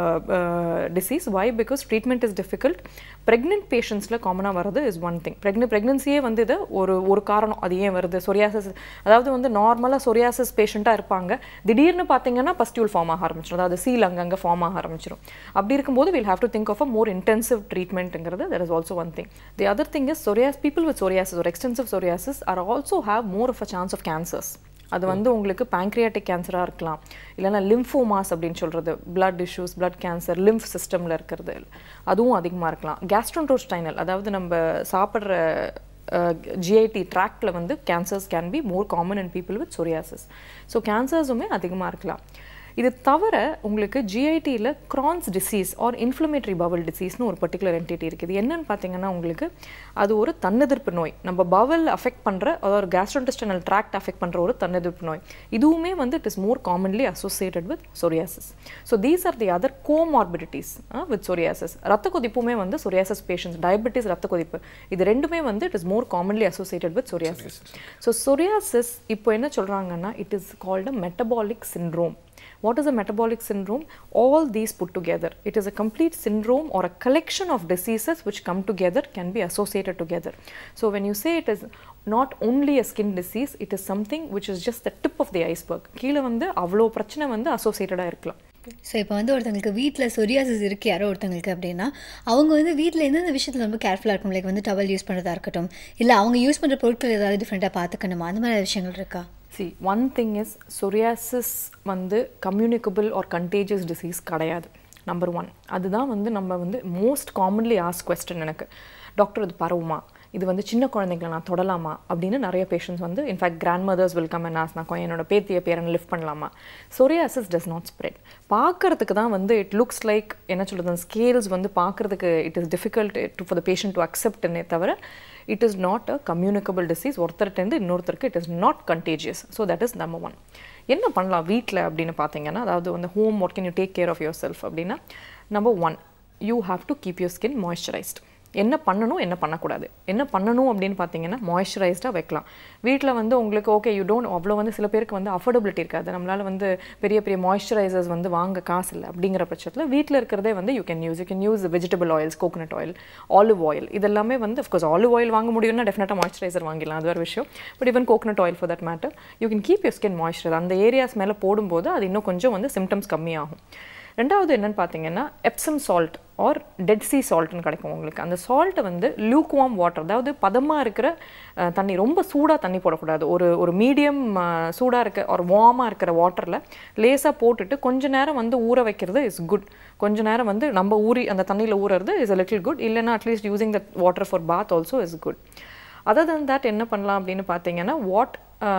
[SPEAKER 6] disease why because treatment is difficult pregnant பேஷண்ட்ஸில் காமனாக வர்றது இஸ் ஒன் திங் ப்ரெக்னென்ட் ப்ரெக்னன்சியே வந்து இது ஒரு ஒரு காரணம் அது ஏன் வருது சொரியாசிஸ் அதாவது வந்து நார்மலாக சொரியாசிஸ் பேஷண்ட்டாக இருப்பாங்க திடீர்னு பார்த்தீங்கன்னா பஸ்டியூல் ஃபார்ம் ஆக ஆரம்பிச்சிடும் அதாவது சீல் அங்கங்கே ஃபார்ம் ஆக ஆரம்பிச்சிடும் அப்படி இருக்கும்போது will have to think of a more intensive ட்ரீட்மெண்ட்டுங்கிறது there is also one thing the other thing is psoriasis people with psoriasis ஒரு extensive psoriasis are also have more of a chance of cancers அது வந்து உங்களுக்கு pancreatic கேன்சராக இருக்கலாம் இல்லைன்னா லிம்ஃபோமாஸ் அப்படின்னு சொல்கிறது blood issues blood cancer lymph சிஸ்டமில் இருக்கிறது அதுவும் அதிகமாக இருக்கலாம் கேஸ்ட்ரோன்ட்ரோஸ்டைனல் அதாவது நம்ம சாப்பிட்ற ஜிஐடி ட்ராக்டில் வந்து cancers can be more common and people with psoriasis so கேன்சர்ஸுமே அதிகமாக இருக்கலாம் இது தவிர உங்களுக்கு ஜிஐடியில் Crohn's disease or inflammatory bowel டிசீஸ்னு ஒரு பர்டிகுலர் என்டிட்டி இருக்குது என்னன்னு பார்த்தீங்கன்னா உங்களுக்கு அது ஒரு தன்னெதிர்ப்பு நோய் நம்ம பவல் அஃபெக்ட் பண்ணுற ஒரு கேஸ்ட்ரோன்டெஸ்டனல் ட்ராக்ட் அஃபெக்ட் பண்ணுற ஒரு தன்னெதிர்ப்பு நோய் இதுவுமே வந்து it is more commonly associated with psoriasis so these are the other comorbidities with psoriasis ரத்த கொதிப்புமே வந்து சொரியாசிஸ் பேஷண்ட்ஸ் டயபெட்டிஸ் ரத்த கொதிப்பு இது ரெண்டுமே வந்து it is more commonly associated with psoriasis so psoriasis இப்போ என்ன சொல்கிறாங்கன்னா it is called a metabolic syndrome What is a metabolic syndrome? All these put together. It is a complete syndrome or a collection of diseases which come together, can be associated together. So when you say it is not only a skin disease, it is something which is just the tip of the iceberg. கீழே வந்து அவ்வளோ பிரச்சனை வந்து அசோசியேட்டடாக இருக்கலாம்
[SPEAKER 1] so இப்போ வந்து ஒருத்தங்களுக்கு வீட்டில் சொரியாசிஸ் இருக்குது யாரோ ஒருத்தங்களுக்கு அப்படின்னா அவங்க வந்து வீட்டில் எந்தெந்த விஷயத்தில் ரொம்ப கேர்ஃபுல்லாக இருக்கும் லைக் வந்து டவல் யூஸ் பண்ணுறதா இருக்கட்டும் இல்லை அவங்க யூஸ் பண்ணுற பொருட்கள் ஏதாவது டிஃப்ரெண்ட்டாக பார்த்துக்கணுமா அந்த மாதிரி விஷயங்கள் இருக்கா
[SPEAKER 6] see one thing is psoriasis வந்து கம்யூனிகபிள் ஆர் கண்டேஜியஸ் டிசீஸ் கிடையாது நம்பர் ஒன் அதுதான் வந்து நம்ம வந்து மோஸ்ட் காமன்லி ஆஸ்க் கொஸ்டின் எனக்கு டாக்டர் இது பரவுமா இது வந்து சின்ன குழந்தைங்களை நான் தொடலாமா அப்படின்னு நிறைய பேஷண்ட்ஸ் வந்து in fact grandmothers welcome and as நான் கொ- என்னோட பேத்திய பேரன் லிஃப்ட் பண்ணலாமா சொரியாசிஸ் டஸ் நாட் ஸ்ப்ரெட் பார்க்கறதுக்கு தான் வந்து இட் லுக்ஸ் லைக் என்ன சொல்கிறது அந்த ஸ்கேல்ஸ் வந்து பார்க்கறதுக்கு it is difficult to for the patient to அக்செப்ட்னே தவிர it is not a communicable disease ஒருத்தர்கிட்டருந்து இன்னொருத்தருக்கு it is not contagious so that is number one என்ன பண்ணலாம் வீட்டில் அப்படின்னு பார்த்தீங்கன்னா அதாவது வந்து home what can you take care of yourself அப்படின்னா number one you have to keep your skin moisturised என்ன பண்ணணும் என்ன பண்ணக்கூடாது என்ன பண்ணணும் அப்படின்னு பார்த்தீங்கன்னா மாய்ஸ்சரைஸ்டாக வைக்கலாம் வீட்டில் வந்து உங்களுக்கு ஓகே யூ டோன்ட் அவ்வளோ வந்து சில பேருக்கு வந்து அஃபோர்டபிலிட்டி இருக்காது நம்மளால் வந்து பெரிய பெரிய மாய்ஸ்சரைசர்ஸ் வந்து வாங்க காசு இல்லை அப்படிங்கிற பட்சத்தில் வீட்டில் இருக்கிறதே வந்து you can use you can use vegetable oils coconut oil olive oil இதெல்லாமே வந்து அஃப்கோர்ஸ் ஆலிவ் ஆயில் வாங்க முடியும்னா டெஃபினட்டாக மாய்ஸ்சரைசர் வாங்கிடலாம் அது ஒரு விஷயம் but even coconut oil for that matter you can keep your skin moisturise அந்த ஏரியாஸ் மேலே போடும்போது அது இன்னும் கொஞ்சம் வந்து சிம்டம்ஸ் கம்மியாகும் ரெண்டாவது என்னன்னு பார்த்தீங்கன்னா Epsom salt or Dead Sea சால்ட்னு கிடைக்கும் உங்களுக்கு அந்த சால்ட்டை வந்து லூக்வாம் வாட்டர் அதாவது பதமாக இருக்கிற அஹ், தண்ணி ரொம்ப சூடாக தண்ணி போடக்கூடாது ஒரு ஒரு மீடியம் சூடாக இருக்க ஒரு வார்மாக இருக்கிற வாட்டரில் லேசாக போட்டுட்டு கொஞ்ச நேரம் வந்து ஊற வைக்கிறது இஸ் குட் கொஞ்ச நேரம் வந்து நம்ம ஊறி அந்த தண்ணியில் ஊறுறது இஸ் a லிட்டில் குட் இல்லைன்னா at least using the water for bath also is good other than that என்ன பண்ணலாம் அப்படின்னு பார்த்தீங்கன்னா what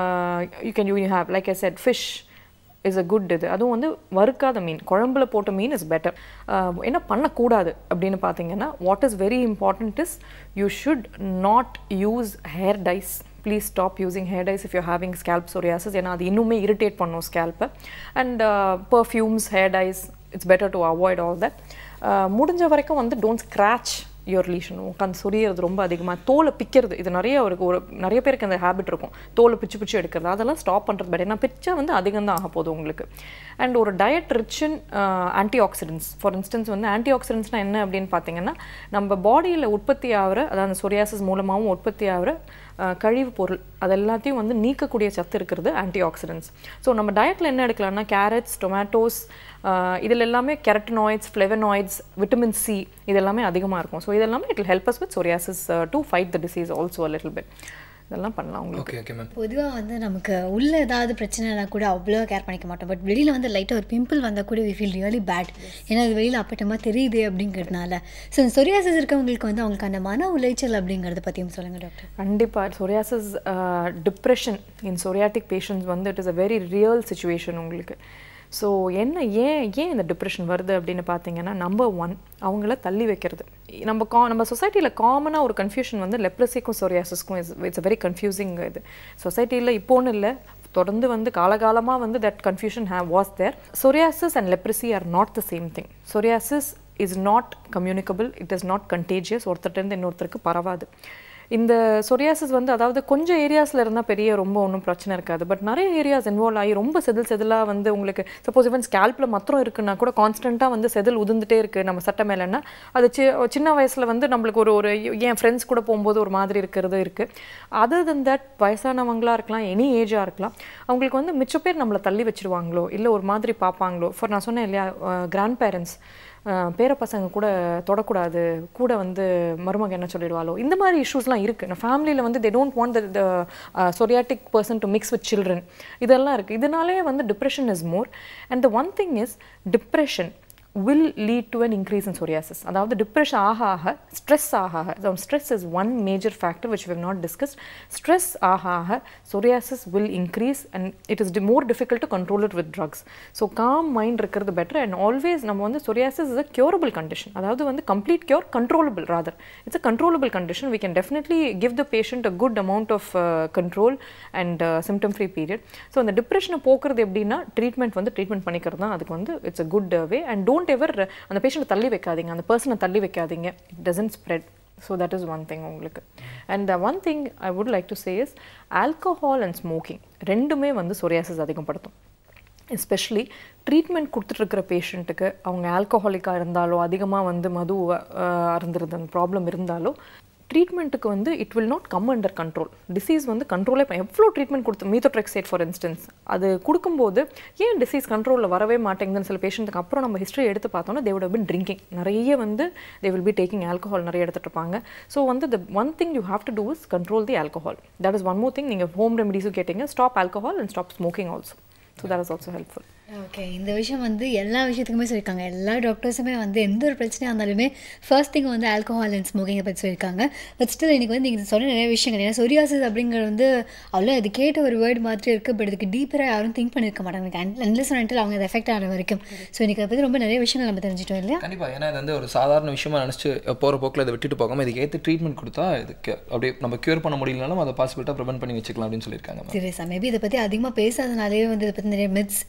[SPEAKER 6] you can you have like I said fish is a good இது அதுவும் வந்து வறுக்காத மீன் குழம்புல போட்ட மீன் இஸ் பெட்டர் என்ன பண்ணக்கூடாது அப்படின்னு பார்த்தீங்கன்னா what is very important is you should not use hair dyes please stop using hair dyes if you having scalp psoriasis ஏன்னா அது இன்னுமே இரிட்டேட் பண்ணும் ஸ்கேல்ப்பை and perfumes hair dyes it's better to avoid all that முடிஞ்ச வரைக்கும் வந்து don't scratch your lesion உட்காந்து சொரியறது ரொம்ப அதிகமாக தோலை பிக்கிறது இது நிறைய ஒரு ஒரு நிறைய பேருக்கு அந்த ஹேபிட் இருக்கும் தோலை பிச்சு பிச்சு எடுக்கிறது அதெல்லாம் ஸ்டாப் பண்ணுறது பெட்டர் ஏன்னா பிச்சா வந்து அதிகம் தான் ஆக போகுது உங்களுக்கு அண்ட் ஒரு diet rich in antioxidants for instance வந்து ஆன்டி ஆக்சிடென்ட்ஸ்னால் என்ன அப்படின்னு பார்த்தீங்கன்னா நம்ம பாடியில் உற்பத்தி ஆகிற அதாவது சொரியாசிஸ் மூலமாகவும் உற்பத்தி ஆகிற அஹ், கழிவு பொருள் அது எல்லாத்தையும் வந்து நீக்கக்கூடிய சத்து இருக்கிறது ஆன்டி ஆக்சிடென்ட்ஸ் ஸோ நம்ம டயட்டில் என்ன எடுக்கலாம்னா கேரட்ஸ் டொமேட்டோஸ் இதில் எல்லாமே கெரட்டனாய்ட்ஸ் ஃப்ளெவனாய்ட்ஸ் விட்டமின் சி இதெல்லாமே அதிகமாக இருக்கும் ஸோ இதெல்லாமே it will help us with psoriasis uh, to fight the disease also a little bit இதெல்லாம் பண்ணலாம் உங்களுக்கு
[SPEAKER 2] ஓகே ஓகே மேம்
[SPEAKER 1] பொதுவாக வந்து நமக்கு உள்ள ஏதாவது பிரச்சனைனா கூட அவ்வளோ கேர் பண்ணிக்க மாட்டோம் பட் வெளியில் வந்து லைட்டாக ஒரு பிம்பிள் வந்தால் கூட வி ஃபீல் ரியலி பேட் ஏன்னா அது வெளியில் அப்பட்டமாக தெரியுது அப்படிங்கிறதுனால ஸோ சொரியாசஸ் இருக்கவங்களுக்கு வந்து அவங்களுக்கு அந்த மன உளைச்சல் அப்படிங்கிறத பற்றியும் சொல்லுங்கள் டாக்டர்
[SPEAKER 6] கண்டிப்பாக psoriasis depression in psoriatic patients வந்து it is a very real situation உங்களுக்கு ஸோ என்ன ஏன் ஏன் இந்த டிப்ரெஷன் வருது அப்படின்னு பார்த்தீங்கன்னா நம்பர் ஒன் அவங்கள தள்ளி வைக்கிறது நம்ம கா நம்ம சொசைட்டியில் காமனாக ஒரு கன்ஃபியூஷன் வந்து லெப்ரஸிக்கும் சொரியாசிஸ்க்கும் இஸ் இட்ஸ் வெரி கன்ஃபியூசிங் இது சொசைட்டியில் இப்போன்னு இல்லை தொடர்ந்து வந்து காலகாலமாக வந்து that confusion have was there psoriasis and leprosy are not the same thing psoriasis is not communicable it is not contagious ஒருத்தர்கிட்ட இன்னொருத்தருக்கு பரவாது இந்த சொரியாசிஸ் வந்து அதாவது கொஞ்சம் ஏரியாஸில் இருந்தால் பெரிய ரொம்ப ஒன்றும் பிரச்சனை இருக்காது பட் நிறைய ஏரியாஸ் இன்வால்வ் ஆகி ரொம்ப செதில் செதிலாக வந்து உங்களுக்கு சப்போஸ் ஈவன் ஸ்கேல்பில் மாத்திரம் இருக்குன்னா கூட கான்ஸ்டண்ட்டாக வந்து செதில் உதிர்ந்துட்டே இருக்குது நம்ம சட்டை மேலேன்னா அது சி சின்ன வயசில் வந்து நம்மளுக்கு ஒரு ஒரு என் ஃப்ரெண்ட்ஸ் கூட போகும்போது ஒரு மாதிரி இருக்கிறது இருக்குது அதர் than தட் வயசானவங்களா இருக்கலாம் எனி ஏஜாக இருக்கலாம் அவங்களுக்கு வந்து மிச்ச பேர் நம்மளை தள்ளி வச்சிருவாங்களோ இல்லை ஒரு மாதிரி பார்ப்பாங்களோ ஃபார் நான் சொன்னேன் இல்லையா கிராண்ட் பேரண்ட்ஸ் பேர பசங்க கூட தொடக்கூடாது கூட வந்து மருமக என்ன சொல்லிடுவாளோ இந்த மாதிரி இஷ்யூஸ்லாம் இருக்குது நான் ஃபேமிலியில் வந்து they don't want the psoriatic person to mix with children இதெல்லாம் இருக்குது இதனாலே வந்து depression is more and the one thing is depression will lead to an increase in psoriasis அதாவது டிப்ரெஷன் ஆக ஆக ஸ்ட்ரெஸ் ஆக ஆக stress is one major factor which we have not discussed stress ஆக ஆக psoriasis will increase and it is more difficult to control it with drugs so calm mind இருக்கிறது better and always நம்ம வந்து psoriasis is a curable condition அதாவது வந்து complete cure controllable rather it's a controllable condition we can definitely give the patient a good amount of uh, control and uh, symptom free period so அந்த டிப்ரெஷனை போக்குறது எப்படின்னா treatment வந்து treatment பண்ணிக்கிறது தான் அதுக்கு வந்து it's a good way and don't ever அந்த பேஷண்ட்டை தள்ளி வைக்காதீங்க அந்த பர்சனை தள்ளி வைக்காதீங்க it doesn't spread so that is one thing உங்களுக்கு and the one thing I would like to say is alcohol and smoking ரெண்டுமே வந்து சொரியாசிஸ் அதிகப்படுத்தும் எஸ்பெஷலி ட்ரீட்மெண்ட் கொடுத்துட்ருக்கிற பேஷண்ட்டுக்கு அவங்க ஆல்கஹாலிக்காக இருந்தாலோ அதிகமாக வந்து மது அருந்துருது அந்த ப்ராப்ளம் இருந்தாலோ ட்ரீட்மெண்ட்டுக்கு வந்து it will not come under control disease வந்து கண்ட்ரோலே எவ்வளோ ட்ரீட்மெண்ட் கொடுத்து மீத்தோட்ரெக்சேட் ஃபார் இன்ஸ்டன்ஸ் அது கொடுக்கும்போது ஏன் டிசீஸ் கண்ட்ரோலில் வரவே மாட்டேங்குதுன்னு சில பேஷண்ட்டுக்கு அப்புறம் நம்ம ஹிஸ்ட்ரி எடுத்து பார்த்தோன்னா தேவோட பின் ட்ரிங்கிங் நிறைய வந்து they will be taking alcohol நிறைய எடுத்துகிட்டு இருப்பாங்க ஸோ வந்து the one thing you have to do is control the alcohol that is one more thing நீங்கள் ஹோம் ரெமடிஸும் கேட்டீங்க stop alcohol and stop smoking also so that is also helpful
[SPEAKER 1] okay இந்த விஷயம் வந்து எல்லா விஷயத்துக்குமே சொல்லியிருக்காங்க எல்லா டாக்டர்ஸுமே வந்து எந்த ஒரு பிரச்சனையாக இருந்தாலுமே ஃபர்ஸ்ட் திங் வந்து ஆல்கஹால் அண்ட் ஸ்மோக்கிங்கை பற்றி சொல்லியிருக்காங்க பட் ஸ்டில் எனக்கு வந்து நீங்கள் சொன்ன நிறைய விஷயங்கள் ஏன்னா சொரியாசிஸ் அப்படிங்கிறது வந்து அவ்வளோ அது கேட்ட ஒரு வேர்டு மாதிரி இருக்குது பட் இதுக்கு டீப்பராக யாரும் திங்க் பண்ணியிருக்க மாட்டாங்க அன்லெஸ் அன்டில் அவங்க அதை எஃபெக்ட் ஆன வரைக்கும் ஸோ எனக்கு அதை பற்றி ரொம்ப நிறைய விஷயங்கள் நம்ம தெரிஞ்சிட்டோம் இல்லையா
[SPEAKER 2] கண்டிப்பாக ஏன்னா இது வந்து ஒரு சாதாரண விஷயமா நினச்சி போகிற போக்கில் இதை விட்டுட்டு போகாமல் இதுக்கு ஏற்ற ட்ரீட்மெண்ட் கொடுத்தா இதுக்கு அப்படியே நம்ம க்யூர் பண்ண முடியலனாலும் அதை பாசிபிலிட்டாக ப்ரிவென்ட் பண்ணி வச்சுக்கலாம் அப்படின்னு சொல்லியிருக்காங்க
[SPEAKER 1] சீரியஸாக மேபி இதை பற்றி அதிகமாக பேசாதனாலே வந்து இதை பற்றி நிறைய மித்ஸ் அண்ட்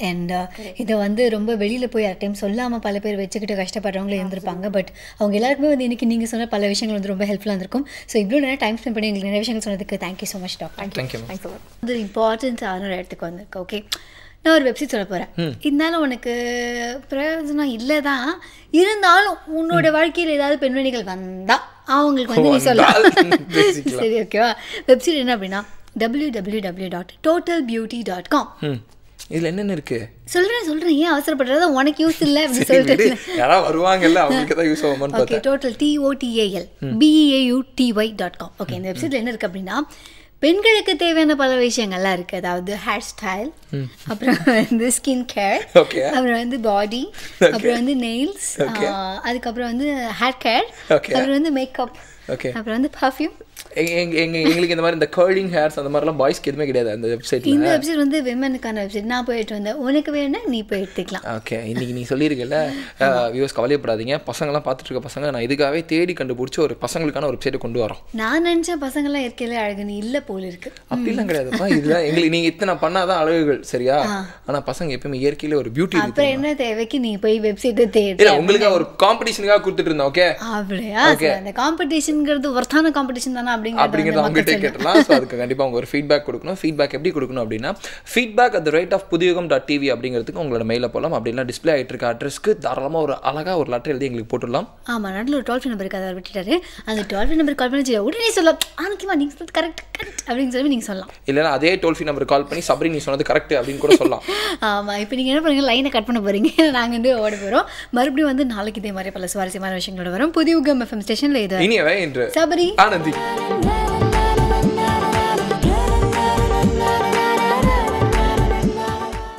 [SPEAKER 1] இதை வந்து ரொம்ப வெளியில் போய் யார் டைம் சொல்லாமல் பல பேர் வச்சுக்கிட்டு கஷ்டப்படுறவங்களும் இருந்திருப்பாங்க பட் அவங்க எல்லாருக்குமே வந்து இன்னைக்கு நீங்கள் சொன்ன பல விஷயங்கள் வந்து ரொம்ப ஹெல்ப்ஃபுல்லாக இருந்திருக்கும் ஸோ இவ்வளோ நேரம் டைம் ஸ்பெண்ட் பண்ணி எங்களுக்கு நிறைய விஷயங்கள் சொன்னதுக்கு thank you so much doctor
[SPEAKER 2] thank you
[SPEAKER 6] thanks a lot
[SPEAKER 1] வந்து இம்பார்ட்டன்ஸான ஒரு இடத்துக்கு வந்திருக்கு ஓகே நான் ஒரு வெப்சைட் சொல்ல போகிறேன் இருந்தாலும் உனக்கு பிரயோஜனம் இல்லை தான் இருந்தாலும் உன்னோட வாழ்க்கையில் ஏதாவது பெண்மணிகள் வந்தா அவங்களுக்கு வந்து நீ சொல்லலாம்
[SPEAKER 2] வந்தால் பேசிக்கலாம்.
[SPEAKER 1] சரி ஓகேவா வெப்சைட் என்ன அப்படின்னா W W W dot total beauty dot com
[SPEAKER 2] ம் இதில் என்னென்ன இருக்கு
[SPEAKER 1] சொல்கிறேன் சொல்கிறேன் ஏன் அவசரப்படுறதா உனக்கு யூஸ் இல்லை அப்படின்னு
[SPEAKER 2] சரி, விடு.
[SPEAKER 1] சொல்லிட்டு
[SPEAKER 2] யாராவது வருவாங்கல்ல அவங்களுக்கு தான் யூஸ் ஆகுமான்னு
[SPEAKER 1] ஓகே
[SPEAKER 2] பார்த்தேன்
[SPEAKER 1] total T O T A L B E A U T Y dot com okay இந்த வெப்சைட்டில் என்ன இருக்குது அப்படின்னா பெண்களுக்கு தேவையான பல விஷயங்கள்லாம் இருக்குது அதாவது ஹேர் ஸ்டைல் அப்புறம் வந்து ஸ்கின் கேர்
[SPEAKER 2] Okay.
[SPEAKER 1] அப்புறம் வந்து பாடி அப்புறம் வந்து நெயில்ஸ் அதுக்கப்புறம் வந்து ஹேர் கேர்
[SPEAKER 2] Okay.
[SPEAKER 1] அப்புறம் வந்து மேக்கப்
[SPEAKER 2] Okay.
[SPEAKER 1] அப்புறம் வந்து பர்ஃப்யூம்
[SPEAKER 2] எங்க எங்க எங்க எங்களுக்கு இந்த மாதிரி இந்த கர்லிங் ஹேர்ஸ் அந்த மாதிரிலாம் பாய்ஸ்க்கு எதுவுமே கிடையாது அந்த வெப்சைட்ல
[SPEAKER 1] இந்த வெப்சைட் வந்து விமனுக்கான வெப்சைட் நான் போயிட்டு வந்தேன் உனக்கு வேணும்னா நீ போய் எடுத்துக்கலாம்
[SPEAKER 2] ஓகே இன்னைக்கு நீ சொல்லியிருக்கல வியூஸ் கவலையப்படாதீங்க பசங்களாம் பார்த்துட்டு இருக்க பசங்க நான் இதுக்காகவே தேடி கண்டுபிடிச்சி ஒரு பசங்களுக்கான ஒரு வெப்சைட்டை கொண்டு வரோம்
[SPEAKER 1] நான் நினச்ச பசங்களாம் இயற்கையில அழகு நீ இல்லை போல இருக்கு
[SPEAKER 2] அப்படிலாம் கிடையாதுப்பா இதுதான் எங்களுக்கு நீங்க இத்தனை பண்ணாதான் அழகுகள் சரியா ஆனா பசங்க எப்பயுமே இயற்கையில ஒரு பியூட்டி இருக்கு
[SPEAKER 1] அப்புறம் என்ன தேவைக்கு நீ போய் வெப்சைட்டை தேடு
[SPEAKER 2] இல்ல உங்களுக்கு ஒரு காம்படிஷனுக்காக கொடுத்துட்டு இருந்தோம் ஓகே
[SPEAKER 1] அப்படியா சரி, அந்த காம்படிஷன்ங்கிறது ஒர்த்தான காம்படிஷன் தானே
[SPEAKER 2] அப்படிங்கிறத
[SPEAKER 1] அப்படிங்கிறது
[SPEAKER 2] அவங்ககிட்ட கேட்டலாம் ஸோ அதுக்கு கண்டிப்பாக அவங்க ஒரு ஃபீட்பேக் கொடுக்கணும் ஃபீட்பேக் எப்படி கொடுக்கணும் அப்படின்னா feedback at rate of Puthiyagam dot TV அப்படிங்கிறதுக்கு உங்களோட மெயிலில் போகலாம் அப்படின்னா டிஸ்பிளே ஆகிட்டு இருக்க அட்ரஸ்க்கு தாராளமாக ஒரு அழகாக ஒரு லெட்டர் எழுதி எங்களுக்கு போட்டுடலாம்
[SPEAKER 1] ஆமா நடுவில் ஒரு டுவெல் நம்பருக்கு அதை விட்டுட்டாரு அந்த டுவெல் நம்பர் கால் பண்ணி சரி, உடனே சொல்ல ஆனக்கிமா நீங்க சொல்றது கரெக்ட் கரெக்ட் அப்படின்னு சொல்லி நீங்க சொல்லலாம்
[SPEAKER 2] இல்லைன்னா அதே டோல் ஃப்ரீ நம்பர் கால் பண்ணி சபரி நீ சொன்னது கரெக்ட் அப்படின்னு கூட சொல்லலாம்
[SPEAKER 1] ஆமா இப்போ நீங்க என்ன பண்ணுங்க லைனை கட் பண்ண போறீங்க நாங்க வந்து ஓட போறோம் மறுபடியும் வந்து நாளைக்கு இதே மாதிரி பல சுவாரஸ்யமான விஷயங்களோட வரும் புதிய உகம் எஃப்எம் ஸ்டேஷன்ல இது
[SPEAKER 2] இனியவே இன்று
[SPEAKER 1] சபரி
[SPEAKER 2] ஆனந்தி